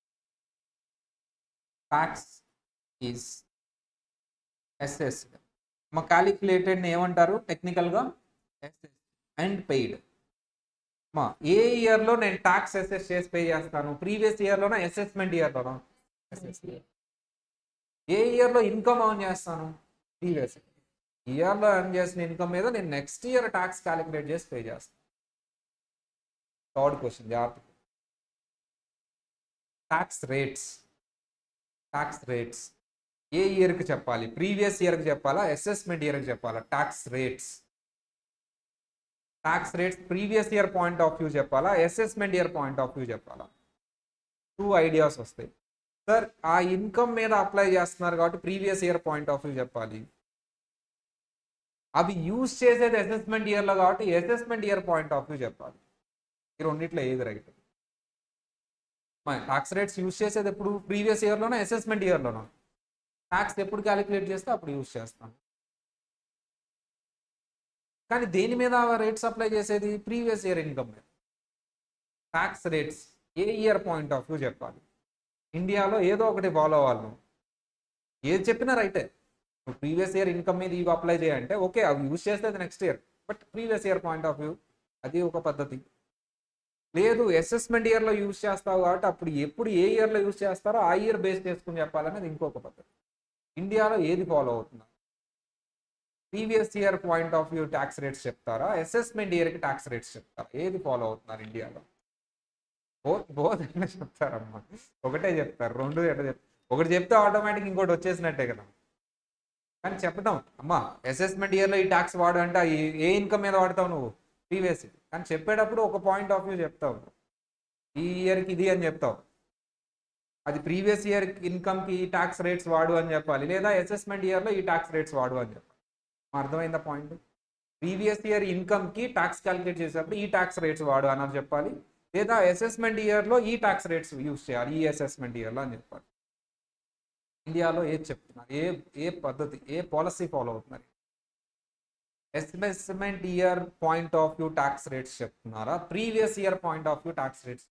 tax is assessed మా calculated ఏమంటారు టెక్నికల్గా అండ్ పెయిడ్ మా ఏ ఇయర్లో నేను ట్యాక్స్ అసెస్ చేసి పే చేస్తాను ప్రీవియస్ ఇయర్లోనా అసెస్మెంట్ ఇయర్లోనా ఏ ఇయర్లో ఇన్కమ్ ఆన్ చేస్తాను ప్రీవియస్ ఇయర్లో ఎర్న్ చేసిన ఇన్కమ్ మీద నేను నెక్స్ట్ ఇయర్ ట్యాక్స్ క్యాలిక్యులేట్ చేసి పే చేస్తాను థర్డ్ క్వశ్చన్ జాగ్రత్త ట్యాక్స్ రేట్స్ ట్యాక్స్ రేట్స్ ఏ ఇయర్కి చెప్పాలి ప్రీవియస్ ఇయర్కి చెప్పాలా అసెస్మెంట్ ఇయర్కి చెప్పాలా tax rates tax rates previous year point of view చెప్పాలా assessment year point of view చెప్పాలా టూ ఐడియాస్ వస్తాయి సార్ ఆ ఇన్కమ్ మీద అప్లై చేస్తున్నారు కాబట్టి previous year point of view చెప్పాలి అవి యూజ్ చేసేది అసెస్మెంట్ ఇయర్లో కాబట్టి assessment year point of view చెప్పాలి ఈ రెండిట్లో ఏది రైట్ ట్యాక్స్ రేట్స్ యూజ్ చేసేది ఎప్పుడు ప్రీవియస్ ఇయర్లోనో అసెస్మెంట్ ఇయర్లోనో ట్యాక్స్ ఎప్పుడు క్యాలిక్యులేట్ చేస్తే అప్పుడు యూజ్ చేస్తాను కానీ దేని మీద రేట్స్ అప్లై చేసేది ప్రీవియస్ ఇయర్ ఇన్కమ్ మీద ట్యాక్స్ రేట్స్ ఏ ఇయర్ పాయింట్ ఆఫ్ వ్యూ చెప్పాలి ఇండియాలో ఏదో ఒకటి ఫాలో అవ్వాలి నువ్వు ఏది చెప్పినా రైటే నువ్వు ప్రీవియస్ ఇయర్ ఇన్కమ్ మీద ఇవి అప్లై చేయంటే ఓకే అవి యూజ్ చేస్తే next year but previous year point of view అది ఒక పద్ధతి లేదు అసెస్మెంట్ ఇయర్లో యూజ్ చేస్తావు కాబట్టి అప్పుడు ఎప్పుడు ఏ ఇయర్లో యూజ్ చేస్తారో ఆ ఇయర్ బేస్ చేసుకుని చెప్పాలనేది ఇంకొక పద్ధతి ఇండియాలో ఏది ఫాలో అవుతుందా previous year point of view tax rates చెప్తారా అసెస్మెంట్ ఇయర్కి ట్యాక్స్ రేట్స్ చెప్తారా ఏది ఫాలో అవుతున్నారు ఇండియాలో బోత్ బోత్ ఎట్లా చెప్తారమ్మా ఒకటే చెప్తారు రెండు ఎట్లా చెప్తారు ఒకటి చెప్తే ఆటోమేటిక్ ఇంకోటి వచ్చేసినట్టే కదా కానీ చెప్పడం అమ్మా అసెస్మెంట్ ఇయర్లో ఈ ట్యాక్స్ వాడు అంటే ఆ ఏ- ఏ ఇన్కమ్ మీద వాడతావు నువ్వు ప్రీవియస్ కానీ చెప్పేటప్పుడు ఒక పాయింట్ ఆఫ్ వ్యూ చెప్తావు ఈ ఇయర్కి ఇది అని చెప్తావు అది ప్రీవియస్ ఇయర్ ఇన్కమ్కి ఈ ట్యాక్స్ రేట్స్ వాడు అని చెప్పాలి లేదా అసెస్మెంట్ ఇయర్లో ఈ ట్యాక్స్ రేట్స్ వాడు అని చెప్పాలి అర్థమైందా పాయింట్ ప్రీవియస్ ఇయర్ ఇన్కమ్కి ట్యాక్స్ క్యాలిక్యులేట్ చేసేటప్పుడు ఈ ట్యాక్స్ రేట్స్ వాడు అని చెప్పాలి లేదా అసెస్మెంట్ ఇయర్లో ఈ ట్యాక్స్ రేట్స్ యూస్ చేయాలి ఈ అసెస్మెంట్ ఇయర్లో అని చెప్పాలి ఇండియాలో ఏది చెప్తున్నారు ఏ ఏ పద్ధతి ఏ పాలసీ ఫాలో అవుతున్నారు assessment year point of view tax rates చెప్తున్నారా previous year point of view tax rates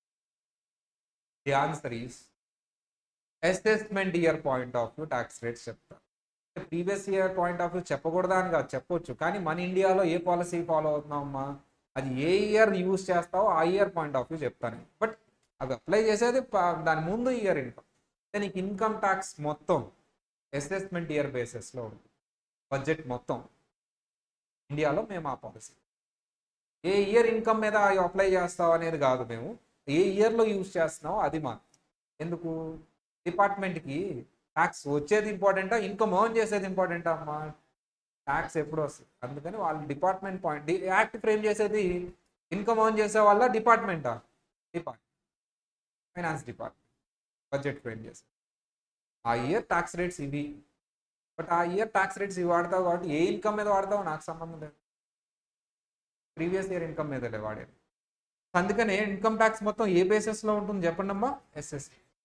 the answer is assessment year point of view tax rates చెప్తారు previous year point of view చెప్పకూడదా అని కాదు చెప్పొచ్చు కానీ మన ఇండియాలో ఏ పాలసీ ఫాలో అవుతున్నామమ్మా అది ఏ ఇయర్ యూజ్ చేస్తావో ఆ ఇయర్ పాయింట్ ఆఫ్ వ్యూ చెప్తాను బట్ అది అప్లై చేసేది ప- దాని ముందు ఇయర్ ఇన్కమ్ నీకు ఇన్కమ్ ట్యాక్స్ మొత్తం అసెస్మెంట్ ఇయర్ బేసిస్లో ఉంటుంది బడ్జెట్ మొత్తం ఇండియాలో మేము ఆ పాలసీ ఏ ఇయర్ ఇన్కమ్ మీద అప్లై చేస్తావు అనేది కాదు మేము ఏ ఇయర్లో యూజ్ చేస్తున్నావో అది మా ఎందుకు డిపార్ట్మెంట్కి ట్యాక్స్ వచ్చేది ఇంపార్టెంటా ఇన్కమ్ ఎర్న్ చేసేది ఇంపార్టెంటా అమ్మా ట్యాక్స్ ఎప్పుడు వస్తుంది అందుకని వాళ్ళు డిపార్ట్మెంట్ పాయింట్ యాక్ట్ ఫ్రేమ్ చేసేది ఇన్కమ్ ఎర్న్ చేసే వాళ్ళ డిపార్ట్మెంటా department finance department budget frame చేసేది ఆ ఇయర్ ట్యాక్స్ రేట్స్ ఇవి బట్ ఆ ఇయర్ ట్యాక్స్ రేట్స్ ఇవి వాడతావు కాబట్టి ఏ ఇన్కమ్ మీద వాడతావు నాకు సంబంధం లేదు ప్రీవియస్ ఇయర్ ఇన్కమ్ మీదలే వాడేది అందుకనే ఇన్కమ్ ట్యాక్స్ మొత్తం ఏ బేసిస్లో ఉంటుంది చెప్పండి అమ్మా ఎస్ఎస్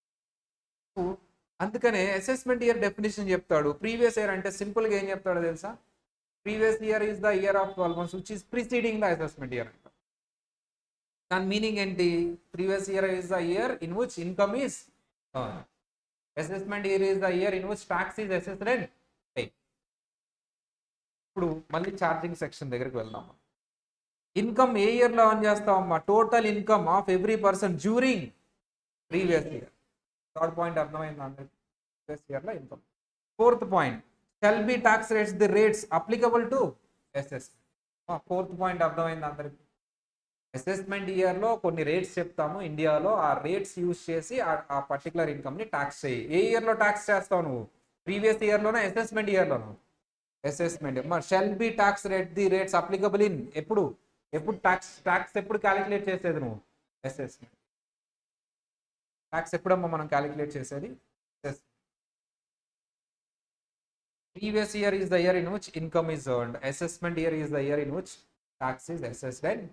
అందుకనే అసెస్మెంట్ ఇయర్ డెఫినేషన్ చెప్తాడు ప్రీవియస్ ఇయర్ అంటే సింపుల్గా ఏం చెప్తాడో తెలుసా previous year is the year of twelve months which is preceding the assessment year అంట దాని మీనింగ్ ఏంటి previous year is the year in which income is assessment year is the year in which tax is assessed and pay ఇప్పుడు మళ్ళీ charging section దగ్గరికి వెళ్దాం income ఏ ఇయర్లో earn చేస్తామమ్మా total income of every person during previous year third point అర్థమైంది అందరికి previous ఇయర్లో income fourth point shall be tax rates the rates applicable to assessment fourth point అర్థమైంది అందరికి అసెస్మెంట్ ఇయర్లో కొన్ని రేట్స్ చెప్తాము ఇండియాలో ఆ రేట్స్ యూజ్ చేసి ఆ- ఆ పర్టికులర్ ఇన్కమ్ని ట్యాక్స్ చేయి ఏ ఇయర్లో ట్యాక్స్ చేస్తావు నువ్వు ప్రీవియస్ ఇయర్లోనే అసెస్మెంట్ ఇయర్లోనూ అసెస్మెంట్ మరి shall be tax rate the rates applicable in ఎప్పుడు ఎప్పుడు ట్యాక్స్ ట్యాక్స్ ఎప్పుడు క్యాలిక్యులేట్ చేసేది నువ్వు అసెస్మెంట్ ట్యాక్స్ ఎప్పుడమ్మా మనం క్యాలిక్యులేట్ చేసేది previous year is the year in which income is earned assessment year is the year in which tax is assessed and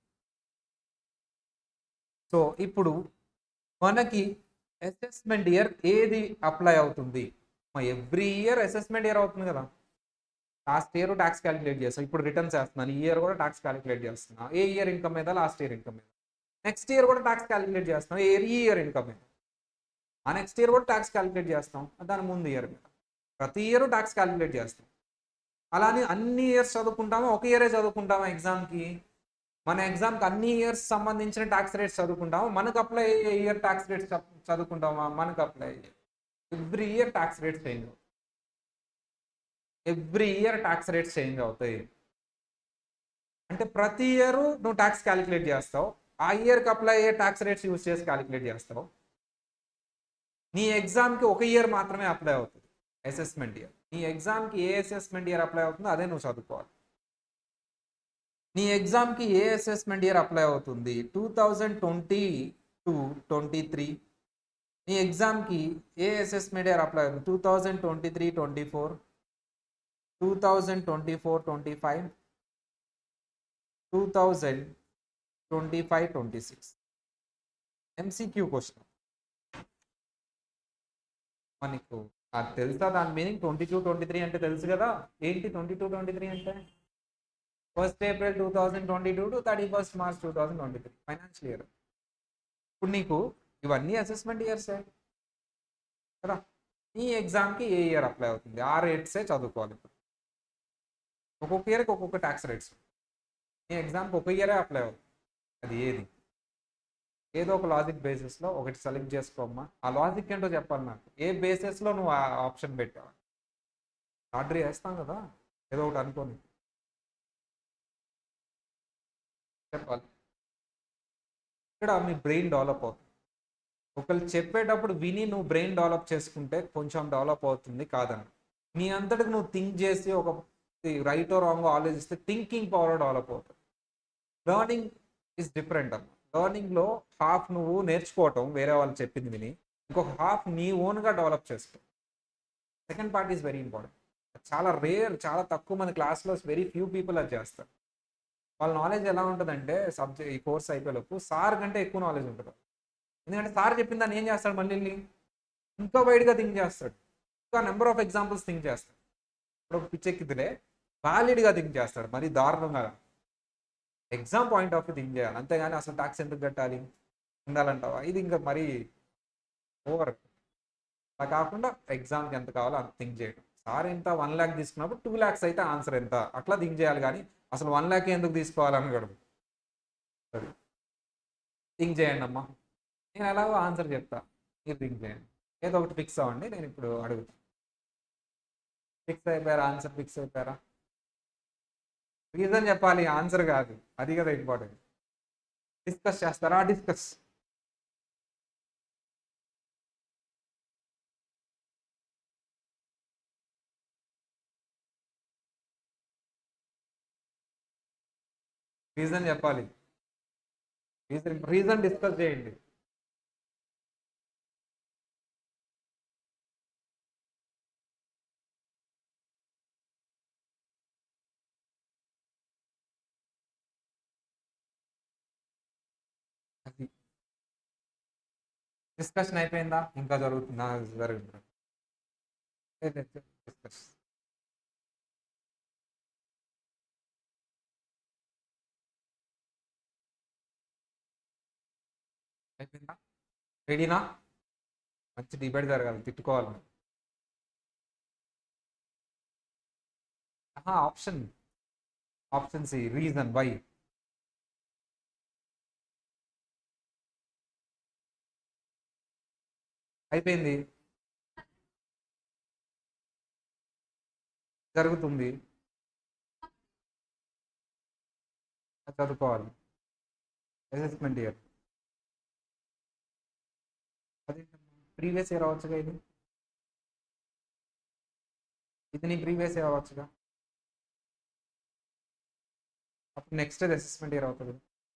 so ఇప్పుడు మనకి assessment year ఏది అప్లై అవుతుంది every year assessment year అవుతుంది కదా last year tax calculate చేస్తాం ఇప్పుడు returns చేస్తున్నాను ఈ ఇయర్ కూడా ట్యాక్స్ క్యాలిక్యులేట్ చేస్తున్నా ఏ ఇయర్ ఇన్కమ్ మీద లాస్ట్ ఇయర్ ఇన్కమ్ మీద నెక్స్ట్ ఇయర్ కూడా ట్యాక్స్ క్యాలిక్యులేట్ చేస్తాం ఏ ఈ ఇయర్ ఇన్కమ్ మీద ఆ నెక్స్ట్ ఇయర్ కూడా ట్యాక్స్ క్యాలిక్యులేట్ చేస్తాం దాని ముందు ఇయర్ మీద ప్రతి ఇయర్ ట్యాక్స్ క్యాలిక్యులేట్ చేస్తాం అలానే అన్ని ఇయర్స్ చదువుకుంటామా ఒక ఇయరే చదువుకుంటామా ఎగ్జామ్కి మన ఎగ్జామ్కి అన్ని ఇయర్స్ సంబంధించిన ట్యాక్స్ రేట్స్ చదువుకుంటామా మనకు అప్లై అయ్యే ఇయర్ ట్యాక్స్ రేట్స్ చదువుకుంటామా మనకు అప్లై అయ్యే every year tax rates change అవుతాయి every year tax rates change అవుతాయి అంటే ప్రతి ఇయర్ నువ్వు ట్యాక్స్ క్యాలిక్యులేట్ చేస్తావు ఆ ఇయర్కి అప్లై అయ్యే ట్యాక్స్ రేట్స్ యూస్ చేసి క్యాలిక్యులేట్ చేస్తావు నీ ఎగ్జామ్కి ఒక ఇయర్ మాత్రమే అప్లై అవుతుంది అసెస్మెంట్ ఇయర్ నీ ఎగ్జామ్కి ఏ అసెస్మెంట్ ఇయర్ అప్లై అవుతుందో అదే నువ్వు చదువుకోవాలి నీ ఎగ్జామ్కి ఏ అసెస్మెంట్ ఇయర్ అప్లై అవుతుంది two thousand twenty two twenty three నీ ఎగ్జామ్కి ఏ అసెస్మెంట్ ఇయర్ అప్లై అవుతుంది two thousand twenty three twenty four two thousand twenty four twenty five two thousand twenty five twenty six MCQ question మనకు అది తెలుసా దాని meaning twenty two twenty three అంటే తెలుసు కదా ఏంటి ట్వంటీ టూ ట్వంటీ త్రీ అంటే first April two thousand twenty two to thirty first March two thousand twenty three financial year ఇప్పుడు నీకు ఇవన్నీ అసెస్మెంట్ ఇయర్సే కదా ఈ ఎగ్జామ్కి ఏ ఇయర్ అప్లై అవుతుంది ఆ రేట్సే చదువుకోవాలి ఇప్పుడు ఒక్కొక్క ఇయర్కి ఒక్కొక్క ట్యాక్స్ రేట్స్ ఈ ఎగ్జామ్కి ఒక ఇయరే అప్లై అవుతుంది అది ఏది ఏదో ఒక లాజిక్ బేసిస్లో ఒకటి సెలెక్ట్ చేసుకోమ్మా ఆ లాజిక్ ఏంటో చెప్పాలి నాకు ఏ బేసిస్లో నువ్వు ఆ ఆప్షన్ పెట్టావు ఆర్డర్ చేస్తాం కదా ఏదో ఒకటి అనుకోని చెప్పాలి ఇక్కడ మీ బ్రెయిన్ డెవలప్ అవుతుంది ఒకళ్ళు చెప్పేటప్పుడు విని నువ్వు బ్రెయిన్ డెవలప్ చేసుకుంటే కొంచెం డెవలప్ అవుతుంది కాదని నీ అంతటికి నువ్వు థింక్ చేసి ఒక రైట్ రాంగ్ ఆలోచిస్తే థింకింగ్ పవర్ డెవలప్ అవుతుంది లర్నింగ్ ఇస్ డిఫరెంట్ అమ్మ లర్నింగ్లో హాఫ్ నువ్వు నేర్చుకోవటం వేరే వాళ్ళు చెప్పింది విని ఇంకొక హాఫ్ నీ ఓన్గా డెవలప్ చేసుకో second part is very important చాలా రేర్ చాలా తక్కువ మంది క్లాస్లో వెరీ ఫ్యూ పీపుల్ అది చేస్తారు వాళ్ళ నాలెడ్జ్ ఎలా ఉంటుందంటే సబ్జెక్ట్ ఈ కోర్స్ అయిపోయేలోపు సార్ కంటే ఎక్కువ నాలెడ్జ్ ఉంటుంది ఎందుకంటే సార్ చెప్పిన దాన్ని ఏం చేస్తాడు మళ్ళీ వెళ్ళి ఇంకా వైడ్గా థింక్ చేస్తాడు ఇంకా నెంబర్ ఆఫ్ ఎగ్జాంపుల్స్ థింక్ చేస్తాడు ఇప్పుడు ఒక పిచ్చెక్కిదిలే వ్యాలిడ్గా థింక్ చేస్తాడు మరి దారుణంగా exam point of view think చేయాలి అంతేగాని అసలు ట్యాక్స్ ఎందుకు కట్టాలి ఉండాలంటావా ఇది ఇంకా మరీ ఓవర్ అలా కాకుండా ఎగ్జామ్కి ఎంత కావాలో అంత థింక్ చేయడం సార్ ఎంత వన్ ల్యాక్ తీసుకున్నప్పుడు టూ ల్యాక్స్ అయితే ఆన్సర్ ఎంత అట్లా థింక్ చేయాలి కానీ అసలు వన్ ల్యాక్ ఎందుకు తీసుకోవాలని కూడా సరే థింక్ చేయండి అమ్మా నేను ఎలాగో ఆన్సర్ చెప్తా మీరు థింక్ చేయండి ఏదో ఒకటి ఫిక్స్ అవ్వండి నేను ఇప్పుడు అడుగుతాను ఫిక్స్ అయిపోయారా ఆన్సర్ ఫిక్స్ అయిపోయారా రీజన్ చెప్పాలి ఆన్సర్ కాదు అది కదా ఇంపార్టెంట్ డిస్కస్ చేస్తారా డిస్కస్ రీజన్ చెప్పాలి రీజన్ రీజన్ డిస్కస్ చేయండి అది డిస్కషన్ అయిపోయిందా ఇంకా జరుగుతుందా జరుగుతుంది డిస్కస్ అయిపోయిందా రెడీనా మంచి డిబేట్ జరగాలి తిట్టుకోవాలి option option C reason why అయిపోయింది జరుగుతుంది అది చదువుకోవాలి అసెస్మెంట్ ఇయర్ అదే ప్రీవియస్ ఇయర్ అవ్వచ్చుగా ఇది ఇది నీ ప్రీవియస్ ఇయర్ అవ్వచ్చుగా అప్పుడు నెక్స్ట్ అసెస్మెంట్ ఇయర్ అవుతుంది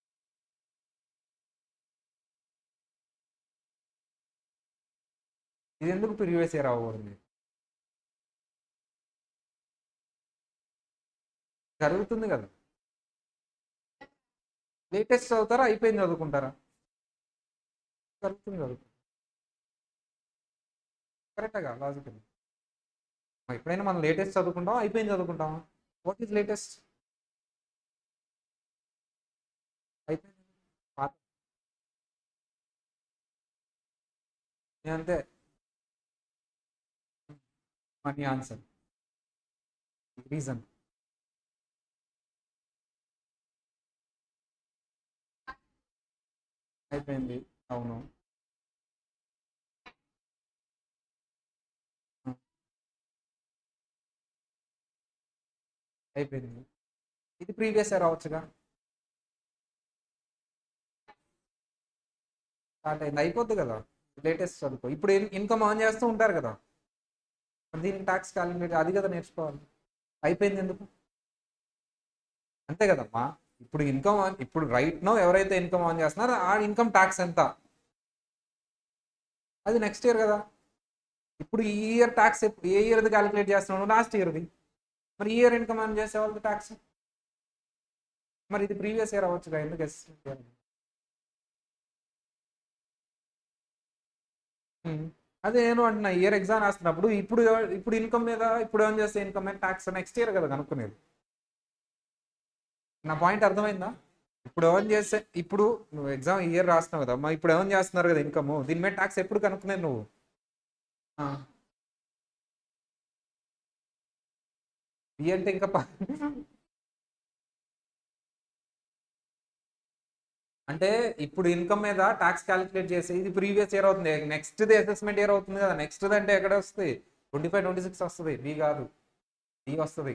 ఇది ఎందుకు ప్రీవియస్ ఇయర్ అవ్వకూడదు జరుగుతుంది కదా లేటెస్ట్ చదువుతారా అయిపోయింది చదువుకుంటారా జరుగుతుంది చదువు కరెక్ట్గా లాజికల్ ఎప్పుడైనా మనం లేటెస్ట్ చదువుకుంటాం అయిపోయింది చదువుకుంటామా వాట్ ఈస్ లేటెస్ట్ అయిపోయింది పాత నేను అంతే మనీ ఆన్సర్ రీజన్ అయిపోయింది అవును ఆ. అయిపోయింది ఇది ప్రీవియస్ ఇయర్ అవ్వచ్చుగా స్టార్ట్ అయింది అయిపోద్ది కదా లేటెస్ట్ చదువుకో ఇప్పుడు ఇన్కమ్ ఆన్ చేస్తూ ఉంటారు కదా మరి దీనికి ట్యాక్స్ క్యాలిక్యులేట్ అది కదా నేర్చుకోవాలి అయిపోయింది ఎందుకు అంతే కదమ్మా ఇప్పుడు ఇన్కమ్ ఆన్ ఇప్పుడు రైట్ నో ఎవరైతే ఇన్కమ్ ఆన్ చేస్తున్నారో ఆ ఇన్కమ్ ట్యాక్స్ ఎంత అది నెక్స్ట్ ఇయర్ కదా ఇప్పుడు ఈ ఇయర్ ట్యాక్స్ ఏ ఇయర్ది క్యాలిక్యులేట్ చేస్తున్నావు లాస్ట్ ఇయర్ది మరి ఈ ఇయర్ ఇన్కమ్ ఆన్ చేసే వాళ్ళది ట్యాక్స్ మరి ఇది ప్రీవియస్ ఇయర్ అవ్వచ్చుగా ఎందుకు assessment year? ఉమ్. అదే నేను అంటున్నా ఇయర్ ఎగ్జామ్ రాస్తున్నప్పుడు ఇప్పుడు ఇప్పుడు ఇన్కమ్ మీద ఇప్పుడు ఏం చేస్తే ఇన్కమ్ మీద ట్యాక్స్ నెక్స్ట్ ఇయర్ కదా కనుక్కునేది నా పాయింట్ అర్థమైందా ఇప్పుడు ఏమని చేస్తే ఇప్పుడు నువ్వు ఎగ్జామ్ ఇయర్ రాస్తున్నావు కదా మా ఇప్పుడు ఏమని చేస్తున్నారు కదా ఇన్కమ్ దీని మీద ట్యాక్స్ ఎప్పుడు కనుక్కునేది నువ్వు ఆ. ఈ అంటే ఇంకా ప- అంటే ఇప్పుడు ఇన్కమ్ మీద ట్యాక్స్ క్యాలిక్యులేట్ చేసి ఇది ప్రీవియస్ ఇయర్ అవుతుంది నెక్స్ట్ అసెస్మెంట్ ఇయర్ అవుతుంది కదా నెక్స్ట్ అంటే ఎక్కడ వస్తుంది ట్వంటీ ఫైవ్ ట్వంటీ సిక్స్ వస్తుంది బి కాదు డి వస్తుంది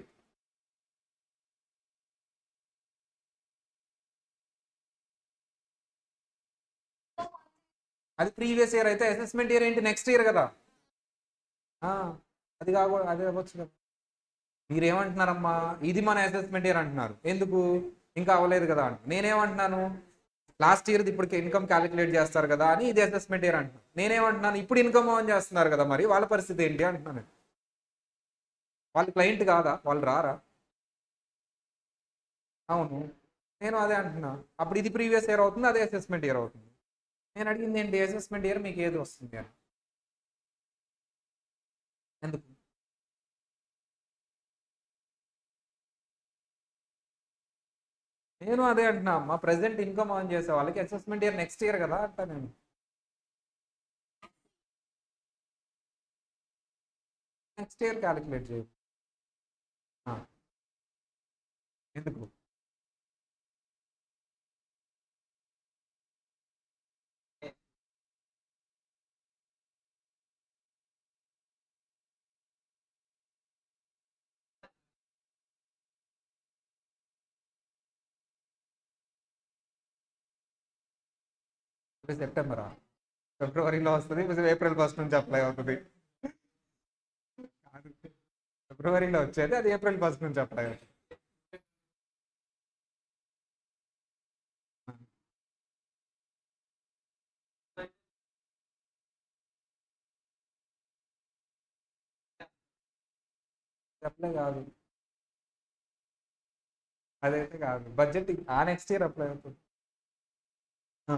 అది ప్రీవియస్ ఇయర్ అయితే అసెస్మెంట్ ఇయర్ ఏంటి నెక్స్ట్ ఇయర్ కదా ఆ, అది కాకూడదు అది అవ్వచ్చు కదా మీరేమంటున్నారమ్మా ఇది మన అసెస్మెంట్ ఇయర్ అంటున్నారు ఎందుకు ఇంకా అవ్వలేదు కదా అంట నేనేమంటున్నాను లాస్ట్ ఇయర్ ఇప్పుడు ఇన్కమ్ క్యాలిక్యులేట్ చేస్తారు కదా అని ఇది అసెస్మెంట్ ఇయర్ అంటున్నాను నేనేమంటున్నాను ఇప్పుడు ఇన్కమ్ ఆన్ చేస్తున్నారు కదా మరి వాళ్ళ పరిస్థితి ఏంటి అంటున్నాను వాళ్ళ క్లయింట్ కాదా వాళ్ళు రారా అవును నేను అదే అంటున్నా అప్పుడు ఇది ప్రీవియస్ ఇయర్ అవుతుంది అదే అసెస్మెంట్ ఇయర్ అవుతుంది నేను అడిగింది ఏంటి అసెస్మెంట్ ఇయర్ మీకు ఏది వస్తుంది అని ఎందుకు నేను అదే అంటున్నా మా ప్రెసెంట్ ఇన్కమ్ ఆన్ చేసే వాళ్ళకి అసెస్మెంట్ ఇయర్ నెక్స్ట్ ఇయర్ కదా అంటా నేను నెక్స్ట్ ఇయర్ క్యాలిక్యులేట్ చేయ ఎందుకు సెప్టెంబరా ఫిబ్రవరిలో వస్తుంది ఇప్పుడు ఏప్రిల్ ఫస్ట్ నుంచి అప్లై అవుతుంది కాదు. ఫిబ్రవరిలో వచ్చేది అది ఏప్రిల్ ఫస్ట్ నుంచి అప్లై అవుతుంది అప్లై కాదు అదైతే కాదు బడ్జెట్ ఆ నెక్స్ట్ ఇయర్ అప్లై అవుతుంది ఆ.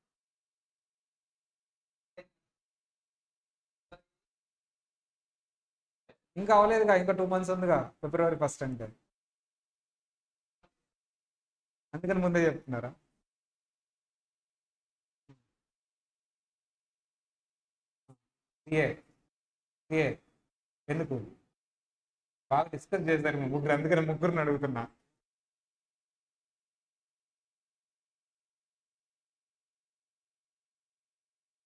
ఇంకా అవ్వలేదుగా ఇంకా టూ మంత్స్ ఉందిగా ఫిబ్రవరి ఫస్ట్ అంటే అందుకని ముందే చెప్తున్నారా ఏ ఏ ఎందుకు బాగా డిస్కస్ చేశారు మీ ముగ్గురు అందుకని ముగ్గురిని అడుగుతున్నా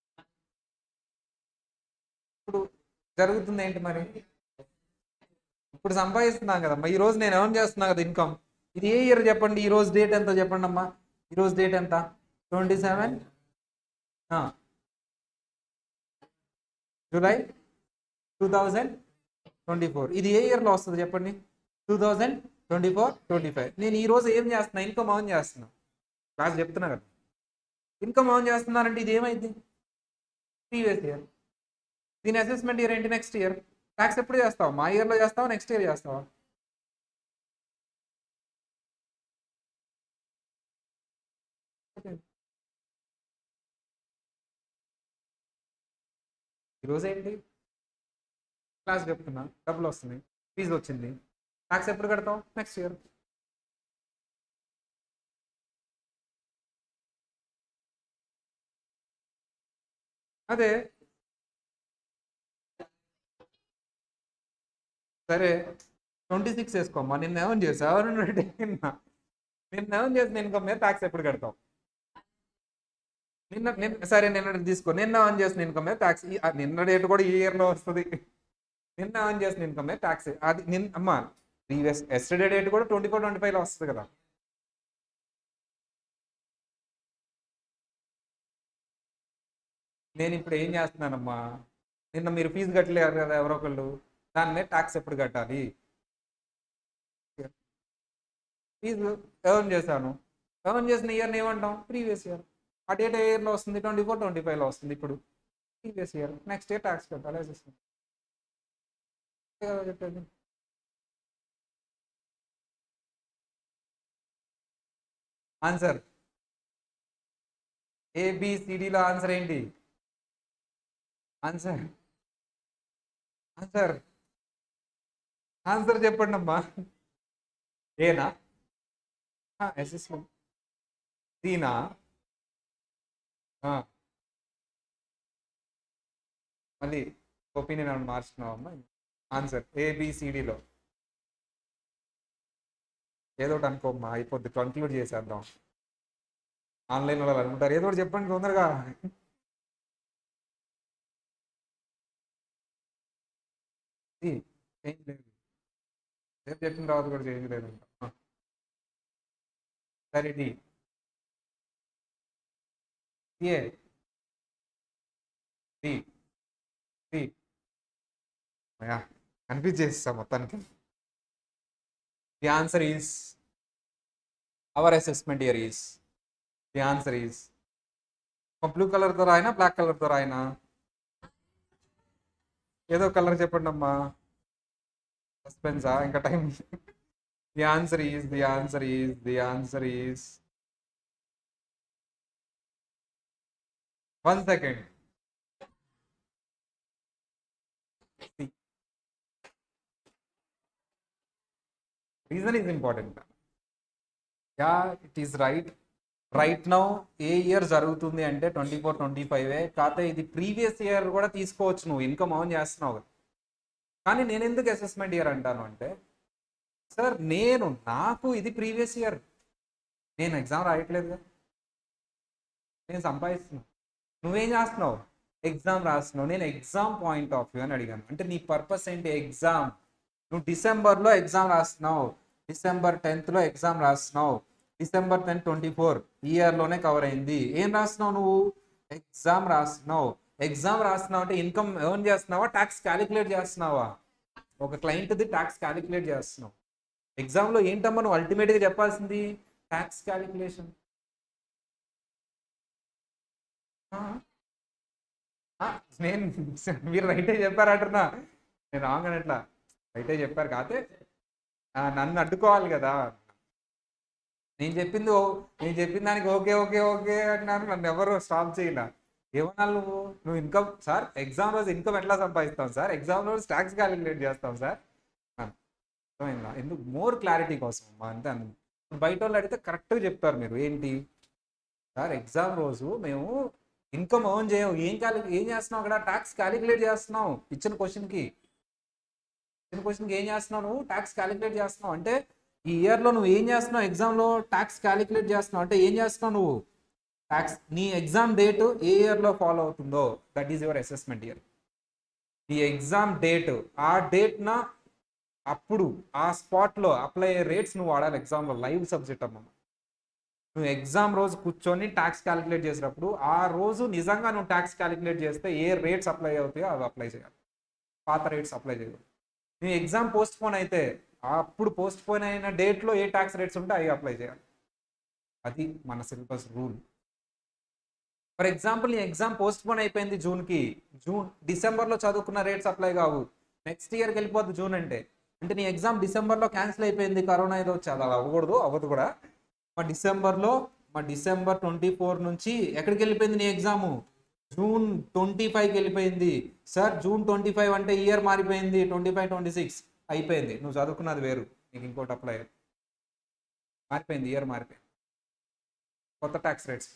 ఇప్పుడు జరుగుతుంది ఏంటి మరి ఇప్పుడు సంపాదిస్తున్నాం కదమ్మా ఈ రోజు నేను ఎర్న్ చేస్తున్నా కదా ఇన్కమ్ ఇది ఏ ఇయర్ చెప్పండి ఈ రోజు డేట్ ఎంత చెప్పండి అమ్మా ఈ రోజు డేట్ ఎంత twenty seven July two thousand twenty four ఇది ఏ ఇయర్లో వస్తుంది చెప్పండి two thousand twenty four twenty five నేను ఈ రోజు ఏం చేస్తున్నా ఇన్కమ్ ఆన్ చేస్తున్నా క్లాస్ చెప్తున్నా కదా ఇన్కమ్ ఆన్ చేస్తున్నానంటే ఇది ఏమైంది ప్రీవియస్ ఇయర్ దీని అసెస్మెంట్ ఇయర్ ఏంటి నెక్స్ట్ ఇయర్ ట్యాక్స్ ఎప్పుడు చేస్తావు మా ఇయర్లో చేస్తావా నెక్స్ట్ ఇయర్ చేస్తావా ఈరోజు ఏంటి క్లాస్ చెప్తున్నా డబ్బులు వస్తున్నాయి ఫీజు వచ్చింది ట్యాక్స్ ఎప్పుడు కడతావు నెక్స్ట్ ఇయర్ అదే సరే ట్వంటీ సిక్స్ వేసుకోమ్మా నిన్న ఏమని చేసావు ఎవరు నిన్న నిన్న ఏమని చేసి నేను ఇంకా మీద ట్యాక్స్ ఎప్పుడు కడతావు నిన్న నిన్న సరే నిన్న తీసుకో నిన్న ఆన్ చేసిన ఇన్కమ్ మీద ట్యాక్స్ నిన్న డేట్ కూడా ఈ ఇయర్లో వస్తుంది నిన్న ఆన్ చేసిన ఇన్కమ్ మీద ట్యాక్స్ అది నిన్న అమ్మా ప్రీవియస్ ఎస్టర్డే డేట్ కూడా ట్వంటీ ఫోర్ ట్వంటీ ఫైవ్లో వస్తుంది కదా నేను ఇప్పుడు ఏం చేస్తున్నానమ్మా నిన్న మీరు ఫీజు కట్టలేరు కదా ఎవరో ఒకళ్ళు దాని మీద ట్యాక్స్ ఎప్పుడు కట్టాలి ఫీజు ఎర్న్ చేశాను ఎర్న్ చేసిన ఇయర్ని ఏమంటాం ప్రీవియస్ ఇయర్ ఆ డేట్ ఏ ఇయర్లో వస్తుంది ట్వంటీ ఫోర్ ట్వంటీ ఫైవ్లో వస్తుంది ఇప్పుడు previous year next year tax కట్టాలి అసెస్మెంట్ చెప్పేది ఆన్సర్ ఏబిసిడిలో ఆన్సర్ ఏంటి ఆన్సర్ ఆన్సర్ ఆన్సర్ చెప్పండి అమ్మా ఏనా అసెస్మెంట్ దీనా మళ్ళీ ఒపీనియన్ ఏమైనా మార్చుకున్నావమ్మా ఆన్సర్ ఏబిసిడిలో ఏదో ఒకటి అనుకోమ్మా అయిపోద్ది కంక్లూడ్ చేసేద్దాం ఆన్లైన్ వాళ్ళు అనుకుంటారు ఏదో ఒకటి చెప్పండి తొందరగా చేంజ్ లేదు రేపు చెప్పిన తర్వాత కూడా చేంజ్ లేదంట సరే D A D D confuse చేస్తా మొత్తానికి the answer is our assessment year is the answer is blue కలర్తో రాయినా బ్లాక్ కలర్తో రాయినా ఏదో కలర్ చెప్పండి అమ్మా సస్పెన్సా ఇంకా time the answer is the answer is the answer is one second reason is important yeah it is right right now ఏ year జరుగుతుంది అంటే ట్వంటీ ఫోర్ ట్వంటీ ఫైవ్ కాకపోతే ఇది ప్రీవియస్ ఇయర్ కూడా తీసుకోవచ్చు నువ్వు ఇన్కమ్ ఆన్ చేస్తున్నావు కదా. కానీ నేను ఎందుకు అసెస్మెంట్ ఇయర్ అంటాను అంటే సార్ నేను నాకు ఇది ప్రీవియస్ ఇయర్ నేను ఎగ్జామ్ రాయట్లేదు కదా నేను సంపాదిస్తున్నాను నువ్వేం చేస్తున్నావు ఎగ్జామ్ రాస్తున్నావు నేను ఎగ్జామ్ పాయింట్ ఆఫ్ వ్యూ అని అడిగాను అంటే నీ పర్పస్ ఏంటి ఎగ్జామ్ నువ్వు డిసెంబర్లో ఎగ్జామ్ రాస్తున్నావు డిసెంబర్ టెన్త్లో ఎగ్జామ్ రాస్తున్నావు డిసెంబర్ టెన్ ట్వంటీ ఫోర్ ఇయర్లోనే కవర్ అయింది ఏం రాస్తున్నావు నువ్వు ఎగ్జామ్ రాస్తున్నావు ఎగ్జామ్ రాస్తున్నావు అంటే ఇన్కమ్ ఎర్న్ చేస్తున్నావా ట్యాక్స్ క్యాలిక్యులేట్ చేస్తున్నావా ఒక క్లయింట్ది ట్యాక్స్ క్యాలిక్యులేట్ చేస్తున్నావు ఎగ్జామ్లో ఏంటమ్మా నువ్వు అల్టిమేట్గా చెప్పాల్సింది ట్యాక్స్ క్యాలిక్యులేషన్ నేను మీరు రైటే చెప్పారంటున్నా నేను రాంగ్ అనట్లా రైటే చెప్పారు కాకపోతే ఆ, నన్ను అడ్డుకోవాలి కదా నేను చెప్పింది ఓ నేను చెప్పిన దానికి ఓకే ఓకే ఓకే అంటున్నారు నన్ను ఎవరు స్టాప్ చేయలే ఏమన్నాను నువ్వు నువ్వు ఇన్కమ్ సార్ ఎగ్జామ్ రోజు ఇన్కమ్ ఎట్లా సంపాదిస్తాం సార్ ఎగ్జామ్ రోజు ట్యాక్స్ క్యాలిక్యులేట్ చేస్తాం సార్ అన్నాను. అర్థమైందా ఎందుకు మోర్ క్లారిటీ కోసం అమ్మా, అంతే అన్న బయట వాళ్ళు అడిగితే కరెక్ట్గా చెప్తారు మీరు ఏంటి సార్ ఎగ్జామ్ రోజు మేము ఇన్కమ్ ఎర్న్ చేయం ఏం క్యాలి ఏం చేస్తున్నావు అక్కడ ట్యాక్స్ క్యాలిక్యులేట్ చేస్తున్నావు ఇచ్చిన క్వశ్చన్కి ఇచ్చిన క్వశ్చన్కి ఏం చేస్తున్నావు నువ్వు ట్యాక్స్ క్యాలిక్యులేట్ చేస్తున్నావు అంటే ఈ ఇయర్లో నువ్వు ఏం చేస్తున్నావు ఎగ్జామ్లో ట్యాక్స్ క్యాలిక్యులేట్ చేస్తున్నావు అంటే ఏం చేస్తున్నావు నువ్వు ట్యాక్స్ నీ ఎగ్జామ్ డేట్ ఏ ఇయర్లో ఫాలో అవుతుందో that is your assessment year ఈ ఎగ్జామ్ డేట్ ఆ డేట్న అప్పుడు ఆ స్పాట్లో అప్లై అయ్యే రేట్స్ నువ్వు వాడాలి ఎగ్జామ్లో లైవ్ సబ్జెక్ట్ అమ్మ నువ్వు ఎగ్జామ్ రోజు కూర్చొని ట్యాక్స్ క్యాలిక్యులేట్ చేసినప్పుడు ఆ రోజు నిజంగా నువ్వు ట్యాక్స్ క్యాలిక్యులేట్ చేస్తే ఏ రేట్స్ అప్లై అవుతాయో అవి అప్లై చేయాలి పాత రేట్స్ అప్లై చేయాలి నీ ఎగ్జామ్ పోస్ట్ పోన్ అయితే అప్పుడు పోస్ట్ పోన్ అయిన డేట్లో ఏ ట్యాక్స్ రేట్స్ ఉంటే అవి అప్లై చేయాలి అది మన సిలబస్ రూల్ ఫర్ ఎగ్జాంపుల్ నీ ఎగ్జామ్ పోస్ట్ పోన్ అయిపోయింది జూన్కి జూన్ డిసెంబర్లో చదువుకున్న రేట్స్ అప్లై కావు నెక్స్ట్ ఇయర్కి వెళ్ళిపోద్ది జూన్ అంటే అంటే నీ ఎగ్జామ్ డిసెంబర్లో క్యాన్సిల్ అయిపోయింది కరోనా ఏదో వచ్చి అది అలా అవ్వకూడదు అవ్వదు కూడా మా డిసెంబర్లో మా డిసెంబర్ ట్వంటీ ఫోర్ నుంచి ఎక్కడికి వెళ్ళిపోయింది నీ ఎగ్జాము జూన్ ట్వంటీ ఫైవ్కి వెళ్ళిపోయింది సార్ జూన్ ట్వంటీ ఫైవ్ అంటే ఇయర్ మారిపోయింది ట్వంటీ ఫైవ్ ట్వంటీ సిక్స్ అయిపోయింది నువ్వు చదువుకున్నది వేరు నీకు ఇంకోటి అప్లై మారిపోయింది ఇయర్ మారిపోయింది కొత్త ట్యాక్స్ రేట్స్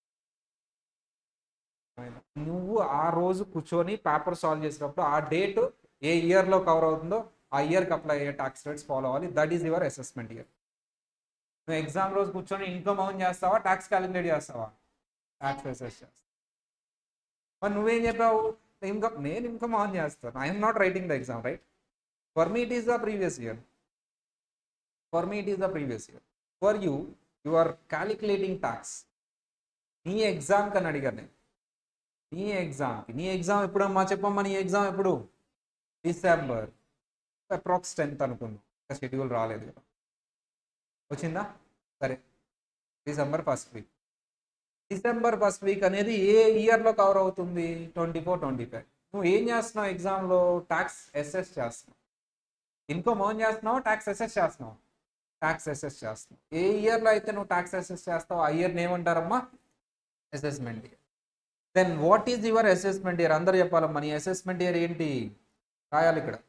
నువ్వు ఆ రోజు కూర్చొని పేపర్ సాల్వ్ చేసినప్పుడు ఆ డేట్ ఏ ఇయర్లో కవర్ అవుతుందో ఆ ఇయర్కి అప్లై అయ్యే ట్యాక్స్ రేట్స్ ఫాలో అవ్వాలి that is your assessment year నువ్వు ఎగ్జామ్ రోజు కూర్చొని ఇన్కమ్ అవున్ చేస్తావా ట్యాక్స్ క్యాలిక్యులేట్ చేస్తావా ట్యాక్స్ అసెస్ చేస్తావా మరి నువ్వేం చెప్పావు ఇన్కమ్ నేను ఇన్కమ్ ఆన్ చేస్తాను I'm not writing the exam right for me it is the previous year for me it is the previous year for you you are calculating tax నీ exam కని అడిగాను నేను నీ ఎగ్జామ్కి నీ ఎగ్జామ్ ఎప్పుడమ్మా చెప్పమ్మా నీ ఎగ్జామ్ ఎప్పుడు డిసెంబర్ అప్రాక్స్ టెన్త్ అనుకుందాం షెడ్యూల్ రాలేదు కదా వచ్చిందా సరే December first week December first week అనేది ఏ ఇయర్లో కవర్ అవుతుంది ట్వంటీ ఫోర్ ట్వంటీ ఫైవ్ నువ్వు ఏం చేస్తున్నావు ఎగ్జామ్లో ట్యాక్స్ ఎస్ఎస్ చేస్తున్నావు ఇన్కమ్ ఓన్ చేస్తున్నావు ట్యాక్స్ ఎస్ఎస్ చేస్తున్నావు ట్యాక్స్ ఎస్ఎస్ చేస్తున్నావు ఏ ఇయర్లో అయితే నువ్వు ట్యాక్స్ ఎస్ఎస్ చేస్తావు ఆ ఇయర్ని ఏమంటారమ్మా assessment year then what is your assessment year అందరు చెప్పాలమ్మా నీ అసెస్మెంట్ ఇయర్ ఏంటి రాయాలి ఇక్కడ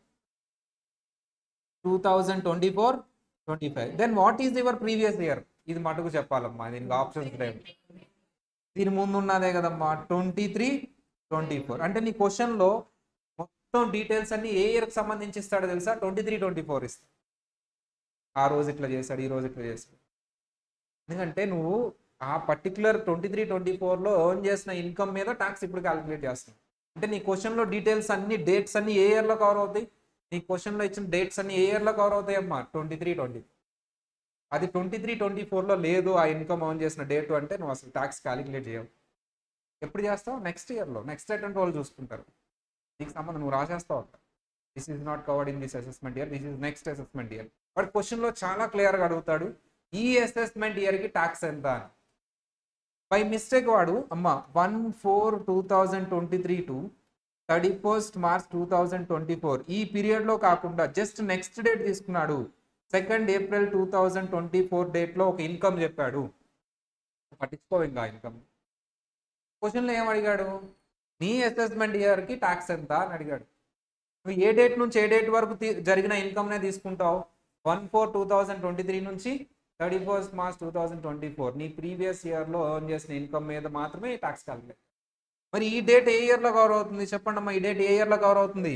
two thousand twenty four twenty five then what is your previous year ఇది మటుకు చెప్పాలమ్మా దీనికి ఆప్షన్స్ లేవు దీని ముందు ఉన్నదే కదమ్మా ట్వంటీ త్రీ ట్వంటీ ఫోర్ అంటే నీ క్వశ్చన్లో మొత్తం డీటెయిల్స్ అన్ని ఏ ఇయర్కి సంబంధించి ఇస్తాడో తెలుసా ట్వంటీ త్రీ ట్వంటీ ఫోర్ ఇస్తాడు ఆ రోజు ఇట్లా చేశాడు ఈ రోజు ఇట్లా చేశాడు ఎందుకంటే నువ్వు ఆ పర్టికులర్ ట్వంటీ త్రీ ట్వంటీ ఫోర్లో ఎర్న్ చేసిన ఇన్కమ్ మీద ట్యాక్స్ ఇప్పుడు క్యాలిక్యులేట్ చేస్తున్నావు అంటే నీ క్వశ్చన్లో డీటెయిల్స్ అన్ని డేట్స్ అన్ని ఏ ఇయర్లో కవర్ అవుతాయి నీ క్వశ్చన్లో ఇచ్చిన డేట్స్ అన్ని ఏ ఇయర్లో కవర్ అవుతాయి అమ్మా ట్వంటీ త్రీ ట్వంటీ అది ట్వంటీ త్రీ ట్వంటీ ఫోర్లో లేదు ఆ ఇన్కమ్ ఆన్ చేసిన డేట్ అంటే నువ్వు అసలు ట్యాక్స్ క్యాలిక్యులేట్ చేయవు ఎప్పుడు చేస్తావు నెక్స్ట్ ఇయర్లో నెక్స్ట్ అటెంప్ట్ వాళ్ళు చూసుకుంటారు నీకు సంబంధం నువ్వు రాసేస్తావు అక్కడ this is not covered in this assessment year this is next assessment year but క్వశ్చన్లో చాలా క్లియర్గా అడుగుతాడు ఈ అసెస్మెంట్ ఇయర్కి ట్యాక్స్ ఎంత అని బై మిస్టేక్ వాడు అమ్మ one four two thousand twenty three to thirty first March two thousand twenty four ఈ పీరియడ్లో కాకుండా జస్ట్ నెక్స్ట్ డేట్ తీసుకున్నాడు second April two thousand twenty four డేట్లో ఒక ఇన్కమ్ చెప్పాడు పట్టించుకో ఇంకా ఇన్కమ్ క్వశ్చన్లో ఏం అడిగాడు నీ అసెస్మెంట్ ఇయర్కి ట్యాక్స్ ఎంత అని అడిగాడు నువ్వు ఏ డేట్ నుంచి ఏ డేట్ వరకు తీ- జరిగిన ఇన్కమ్నే తీసుకుంటావు one four two thousand twenty three నుంచి thirty first March two thousand twenty four నీ ప్రీవియస్ ఇయర్లో ఎర్న్ చేసిన ఇన్కమ్ మీద మాత్రమే ట్యాక్స్ క్యాలిక్యులేట్ మరి ఈ డేట్ ఏ ఇయర్లో కవర్ అవుతుంది చెప్పండి అమ్మా ఈ డేట్ ఏ ఇయర్లో కవర్ అవుతుంది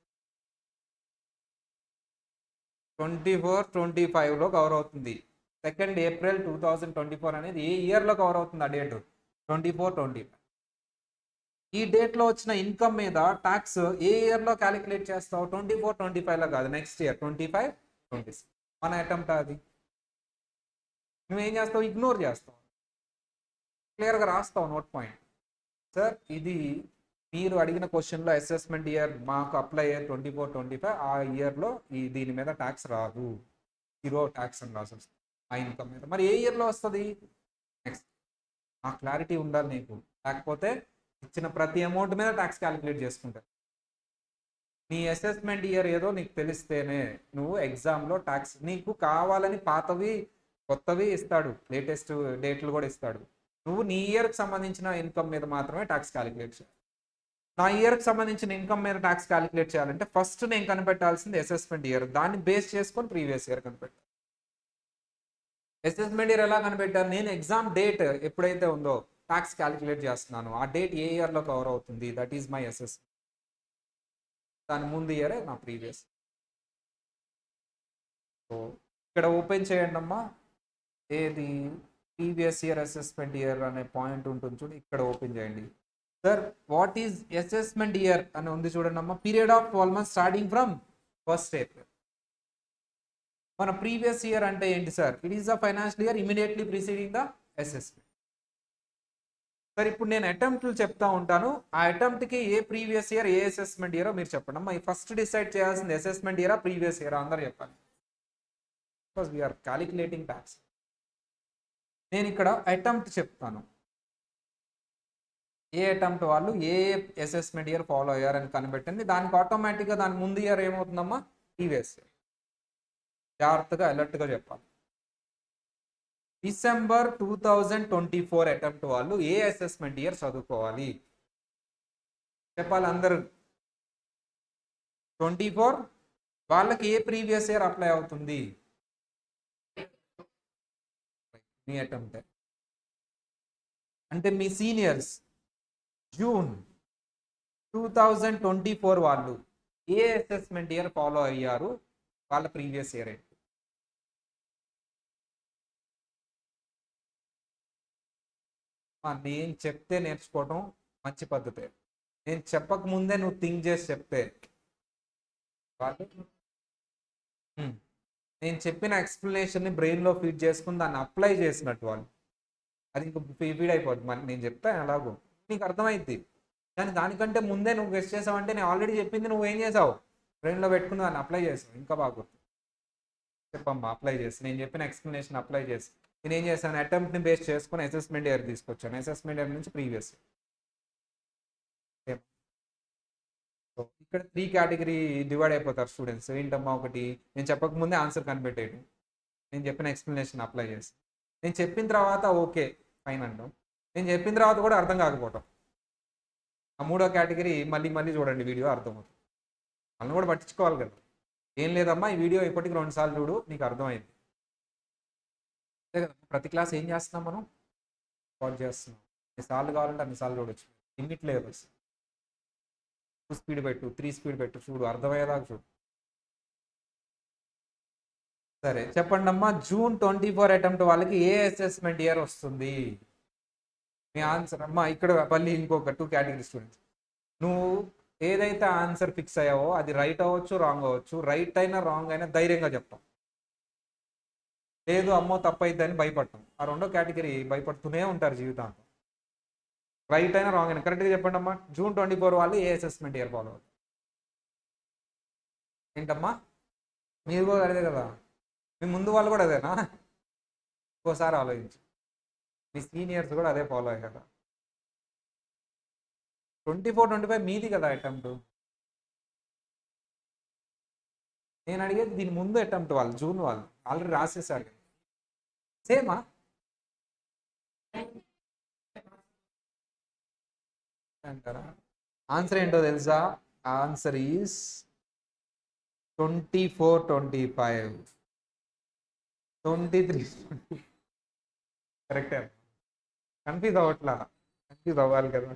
ట్వంటీ ఫోర్ ట్వంటీ ఫైవ్లో కవర్ అవుతుంది second April two thousand twenty four అనేది ఏ ఇయర్లో కవర్ అవుతుంది ఆ date twenty four twenty five ఈ డేట్లో వచ్చిన ఇన్కమ్ మీద ట్యాక్స్ ఏ ఇయర్లో క్యాలిక్యులేట్ చేస్తావు ట్వంటీ ఫోర్ ట్వంటీ ఫైవ్లో కాదు next year twenty five twenty six మన అటెంప్ట్ అది నువ్వేం చేస్తావు ఇగ్నోర్ చేస్తావు క్లియర్గా రాస్తావు నోట్ పాయింట్ సార్ ఇది మీరు అడిగిన క్వశ్చన్లో అసెస్మెంట్ ఇయర్ మాకు అప్లై అయ్యే ట్వంటీ ఫోర్ ట్వంటీ ఫైవ్ ఆ ఇయర్లో ఈ దీని మీద ట్యాక్స్ రాదు జీరో ట్యాక్స్ అని రాసి వస్తుంది ఆ ఇన్కమ్ మీద మరి ఏ ఇయర్లో వస్తుంది నెక్స్ట్ ఆ క్లారిటీ ఉండాలి నీకు లేకపోతే ఇచ్చిన ప్రతి అమౌంట్ మీద ట్యాక్స్ క్యాలిక్యులేట్ చేసుకుంటారు నీ అసెస్మెంట్ ఇయర్ ఏదో నీకు తెలిస్తేనే నువ్వు ఎగ్జామ్లో ట్యాక్స్ నీకు కావాలని పాతవి కొత్తవి ఇస్తాడు లేటెస్ట్ డేట్లు కూడా ఇస్తాడు నువ్వు నీ ఇయర్కి సంబంధించిన ఇన్కమ్ మీద మాత్రమే ట్యాక్స్ క్యాలిక్యులేట్ చేయాలి నా ఇయర్కి సంబంధించిన ఇన్కమ్ మీద ట్యాక్స్ క్యాలిక్యులేట్ చేయాలంటే ఫస్ట్ నేను కనిపెట్టాల్సింది అసెస్మెంట్ ఇయర్ దాన్ని బేస్ చేసుకొని ప్రీవియస్ ఇయర్ కనిపెట్టాను అసెస్మెంట్ ఇయర్ ఎలా కనిపెట్టాను నేను ఎగ్జామ్ డేట్ ఎప్పుడైతే ఉందో ట్యాక్స్ క్యాలిక్యులేట్ చేస్తున్నాను ఆ డేట్ ఏ ఇయర్లో కవర్ అవుతుంది దట్ ఈజ్ మై అసెస్మెంట్ దాని ముందు ఇయరే నా ప్రీవియస్ సో ఇక్కడ ఓపెన్ చేయండి అమ్మా ఏది ప్రీవియస్ ఇయర్ అసెస్మెంట్ ఇయర్ అనే పాయింట్ ఉంటుంది చూడు ఇక్కడ ఓపెన్ చేయండి sir what is assessment year అని ఉంది చూడండి అమ్మా period of twelve months starting from first April మన ప్రీవియస్ ఇయర్ అంటే ఏంటి sir it is the financial year immediately preceding the assessment sir ఇప్పుడు నేను అటెంప్ట్లు చెప్తా ఉంటాను ఆ అటెంప్ట్కి ఏ ప్రీవియస్ ఇయర్ ఏ అసెస్మెంట్ ఇయరో మీరు చెప్పండి అమ్మా ఫస్ట్ డిసైడ్ చేయాల్సింది అసెస్మెంట్ ఇయరా ప్రీవియస్ ఇయర్ అందరూ చెప్పాలి బికాస్ వీఆర్ క్యాలిక్యులేటింగ్ ట్యాక్స్ నేను ఇక్కడ అటెంప్ట్ చెప్తాను ఏ అటెంప్ట్ వాళ్ళు ఏ అసెస్మెంట్ ఇయర్ ఫాలో అయ్యారని కనిపెట్టింది దానికి ఆటోమేటిక్గా దాని ముందు ఇయర్ ఏమవుతుందమ్మా ప్రీవియస్ ఇయర్ జాగ్రత్తగా అలర్ట్గా చెప్పాలి December two thousand twenty four attempt వాళ్ళు ఏ అసెస్మెంట్ ఇయర్ చదువుకోవాలి చెప్పాలి అందరూ ట్వంటీ ఫోర్ వాళ్ళకి ఏ ప్రీవియస్ ఇయర్ అప్లై అవుతుంది మీ అటెంప్ట్ అంటే మీ seniors June two thousand twenty four వాళ్ళు ఏ అసెస్మెంట్ ఇయర్ ఫాలో అయ్యారు వాళ్ళ ప్రీవియస్ ఇయర్ ఏంటి ఆ, నేను చెప్తే నేర్చుకోవటం మంచి పద్ధతే నేను చెప్పక ముందే నువ్వు థింక్ చేసి చెప్తే వాళ్ళు ఉమ్, నేను చెప్పిన ఎక్స్ప్లెనేషన్ని బ్రెయిన్లో ఫీడ్ చేసుకుని దాన్ని అప్లై చేసినట్టు వాళ్ళు అది ఇంక ఫీడ్ అయిపోద్ది మరి నేను చెప్తాను ఎలాగో నీకు అర్థమైంది కానీ దానికంటే ముందే నువ్వు గెస్ట్ చేసావంటే నేను ఆల్రెడీ చెప్పింది నువ్వు ఏం చేసావు బ్రెయిన్లో పెట్టుకుని దాన్ని అప్లై చేసావు ఇంకా బాగా గుర్తు చెప్పమ్మా అప్లై చేసి నేను చెప్పిన ఎక్స్ప్లెనేషన్ అప్లై చేసి నేను ఏం చేశాను అటెంప్ట్ని బేస్ చేసుకుని అసెస్మెంట్ ఇయర్ తీసుకొచ్చాను అసెస్మెంట్ ఇయర్ నుంచి ప్రీవియస్ ఇక్కడ త్రీ కేటగిరీ డివైడ్ అయిపోతారు స్టూడెంట్స్ ఏంటమ్మా ఒకటి నేను చెప్పక ముందే ఆన్సర్ కనిపెట్టేయడం నేను చెప్పిన ఎక్స్ప్లెనేషన్ అప్లై చేసి నేను చెప్పిన తర్వాత ఓకే ఫైన్ అంటాం నేను చెప్పిన తర్వాత కూడా అర్థం కాకపోవటం ఆ మూడో కేటగిరీ మళ్ళీ మళ్ళీ చూడండి వీడియో అర్థమవుతుంది వాళ్ళని కూడా పట్టించుకోవాలి కదా ఏం లేదమ్మా ఈ వీడియో ఇప్పటికి రెండు సార్లు చూడు నీకు అర్థమైంది అంతే కదా ప్రతి క్లాస్ ఏం చేస్తున్నాం మనం రికార్డ్ చేస్తున్నాం ఎన్నిసార్లు కావాలంటే అన్నిసార్లు చూడొచ్చు లిమిట్ లేదు అసలు టూ స్పీడ్ పెట్టు త్రీ స్పీడ్ పెట్టు చూడు అర్థమయ్యేదాకా చూడు సరే చెప్పండి అమ్మా జూన్ ట్వంటీ ఫోర్ అటెంప్ట్ వాళ్ళకి ఏ అసెస్మెంట్ ఇయర్ వస్తుంది మీ ఆన్సర్ అమ్మా ఇక్కడ మళ్ళీ ఇంకొక టూ కేటగిరీ స్టూడెంట్స్ నువ్వు ఏదైతే ఆన్సర్ ఫిక్స్ అయ్యావో అది రైట్ అవ్వచ్చు రాంగ్ అవ్వచ్చు రైట్ అయినా రాంగ్ అయినా ధైర్యంగా చెప్తాం లేదు అమ్మో తప్పైద్దని భయపడటం ఆ రెండో కేటగిరీ భయపడుతూనే ఉంటారు జీవితాంతం రైట్ అయినా రాంగ్ అయినా కరెక్ట్గా చెప్పండి అమ్మా జూన్ ట్వంటీ ఫోర్ వాళ్ళు ఏ అసెస్మెంట్ ఇయర్ ఫాలో అవుతారు ఏంటమ్మా మీరు కూడా అదే కదా మీ ముందు వాళ్ళు కూడా అదేనా ఇంకోసారి ఆలోచించు మీ సీనియర్స్ కూడా అదే ఫాలో అయ్యారు ట్వంటీ ఫోర్ ట్వంటీ ఫైవ్ మీది కదా అటెంప్ట్ నేను అడిగేది దీని ముందు అటెంప్ట్ వాళ్ళు జూన్ వాళ్ళు ఆల్రెడీ రాసేసారు కదా సేమా అంటారా ఆన్సర్ ఏంటో తెలుసా answer is twenty four twenty five twenty three కరెక్టే కన్ఫ్యూజ్ అవ్వట్లా కన్ఫ్యూజ్ అవ్వాలి కదా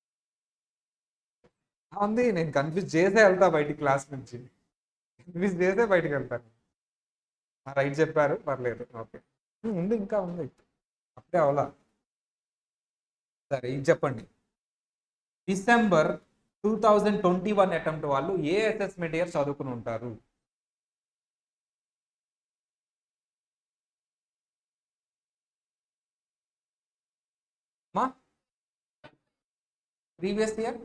ఉంది నేను కన్ఫ్యూజ్ చేసే వెళ్తా బయటికి క్లాస్ నుంచి కన్ఫ్యూజ్ చేసే బయటికి వెళ్తాను రైట్ చెప్పారు పర్లేదు ఓకే ఉంది ఇంకా ఉంది అప్పుడే అవలా సరే ఇది చెప్పండి December two thousand twenty one attempt వాళ్ళు ఏ అసెస్మెంట్ ఇయర్ చదువుకుని ఉంటారు మా previous year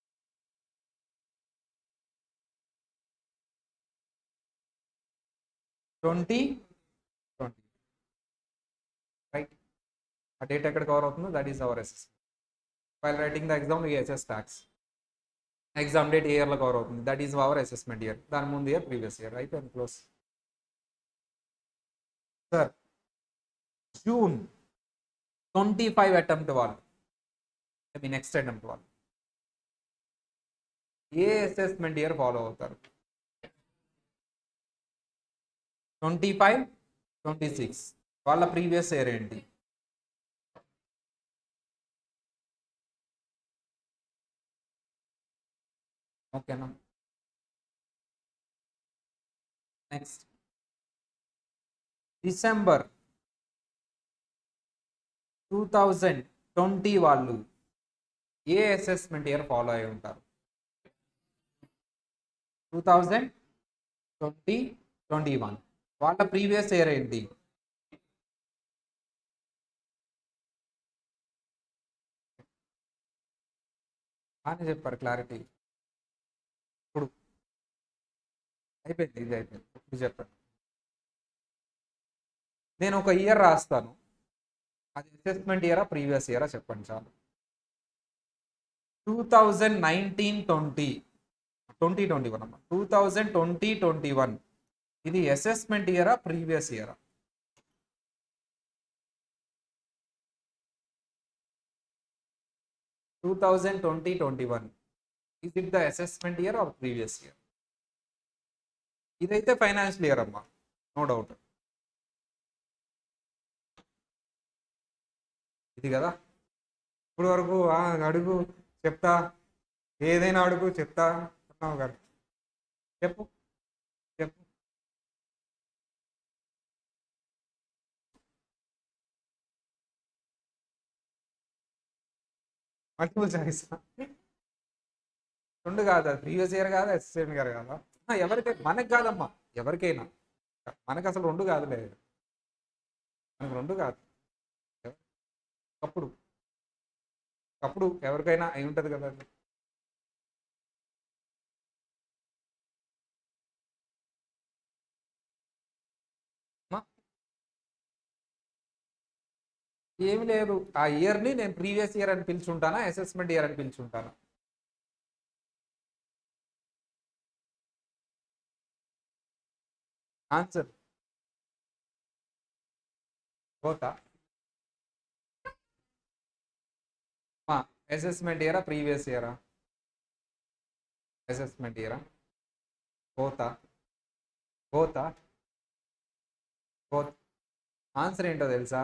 twenty twenty right ఆ డేట్ ఎక్కడ కవర్ అవుతుందో that is our assessment while writing the exam S S tax exam date ఏ ఇయర్లో కవర్ అవుతుంది that is our assessment year దాని ముందు ఇయర్ ప్రీవియస్ ఇయర్ అయిపోయింది close sir June twenty five attempt వాళ్ళు మీ నెక్స్ట్ అటెంప్ట్ వాళ్ళు ఏ అసెస్మెంట్ ఇయర్ ఫాలో అవుతారు ట్వంటీ ఫైవ్ ట్వంటీ సిక్స్ వాళ్ళ ప్రీవియస్ ఇయర్ ఏంటి ఓకేనా next December two thousand twenty వాళ్ళు ఏ అసెస్మెంట్ ఇయర్ ఫాలో అయి ఉంటారు two thousand twenty twenty one వాళ్ళ ప్రీవియస్ ఇయర్ ఏంటి అని చెప్పారు క్లారిటీ ఇప్పుడు అయిపోయింది ఇది అయిపోయింది ఇప్పుడు చెప్పండి నేను ఒక ఇయర్ రాస్తాను అది అసెస్మెంట్ ఇయరా ప్రీవియస్ ఇయరా చెప్పండి చాలు two thousand nineteen twenty twenty twenty one అమ్మా two thousand twenty twenty one ఇది అసెస్మెంట్ ఇయరా ప్రీవియస్ ఇయరా two thousand twenty twenty one is it the assessment year or previous year ఇదైతే ఫైనాన్షియల్ ఇయర్ అమ్మా నో డౌట్ ఇది కదా ఇప్పుడు వరకు ఆ, అడుగు చెప్తా ఏదైనా అడుగు చెప్తా అన్నావు గారు చెప్పు చెప్పు మల్టిపుల్ చాయిస్ రెండు కాదా ప్రీవియస్ ఇయర్ కాదా అసిస్టెంట్ గారు కాదా ఆ, ఎవరికైనా మనకు కాదమ్మా ఎవరికైనా మనకు అసలు రెండు కాదులే మనకు రెండు కాదు అప్పుడు అప్పుడు ఎవరికైనా అయి ఉంటుంది కదా అమ్మా? ఏమి లేదు ఆ ఇయర్ని నేను ప్రీవియస్ ఇయర్ అని పిలుచుంటానా అసెస్మెంట్ ఇయర్ అని పిలుచుంటానా ఆన్సర్ పోతా అసెస్మెంట్ ఇయరా ప్రీవియస్ ఇయరా అసెస్మెంట్ ఇయరా పోతా పోతా పోత్ ఆన్సర్ ఏంటో తెలుసా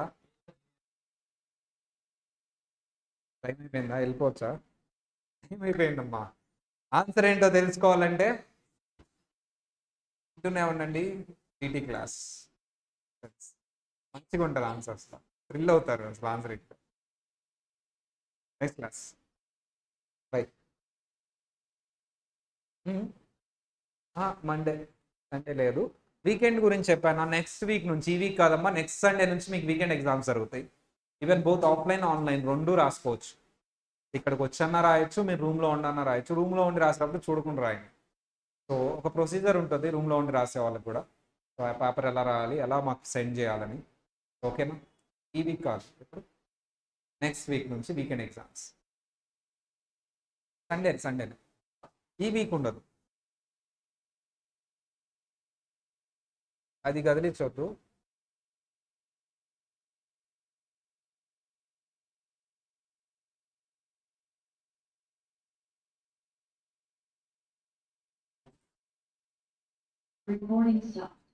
టైం అయిపోయిందా వెళ్ళిపోవచ్చా టైం అయిపోయిందమ్మా ఆన్సర్ ఏంటో తెలుసుకోవాలంటే వింటూనే ఉండండి టీటీ క్లాస్ మంచిగా ఉంటుంది ఆన్సర్స్ థ్రిల్ అవుతారు అసలు ఆన్సర్ ఏంటో next class by Monday Sunday లేదు వీకెండ్ గురించి చెప్పాను నెక్స్ట్ వీక్ నుంచి ఈ వీక్ కాదమ్మా నెక్స్ట్ సండే నుంచి మీకు వీకెండ్ ఎగ్జామ్స్ జరుగుతాయి ఈవెన్ బోత్ ఆఫ్లైన్ ఆన్లైన్ రెండు రాసుకోవచ్చు ఇక్కడికి వచ్చన్నా రాయొచ్చు మీరు రూమ్లో ఉండన్నా రాయొచ్చు రూమ్లో ఉండి రాసేటప్పుడు చూడకుండా రాయండి సో ఒక ప్రొసీజర్ ఉంటుంది రూమ్లో ఉండి రాసే వాళ్ళకి కూడా సో ఆ పేపర్ ఎలా రాయాలి ఎలా మాకు సెండ్ చేయాలని ఓకేనా ఈ వీక్ కాదు ఇప్పుడు నెక్స్ట్ వీక్ నుంచి వీకెండ్ ఎగ్జామ్స్ సండే సండే ఈ వీక్ ఉండదు అది కదిలించొద్దు Recording stop.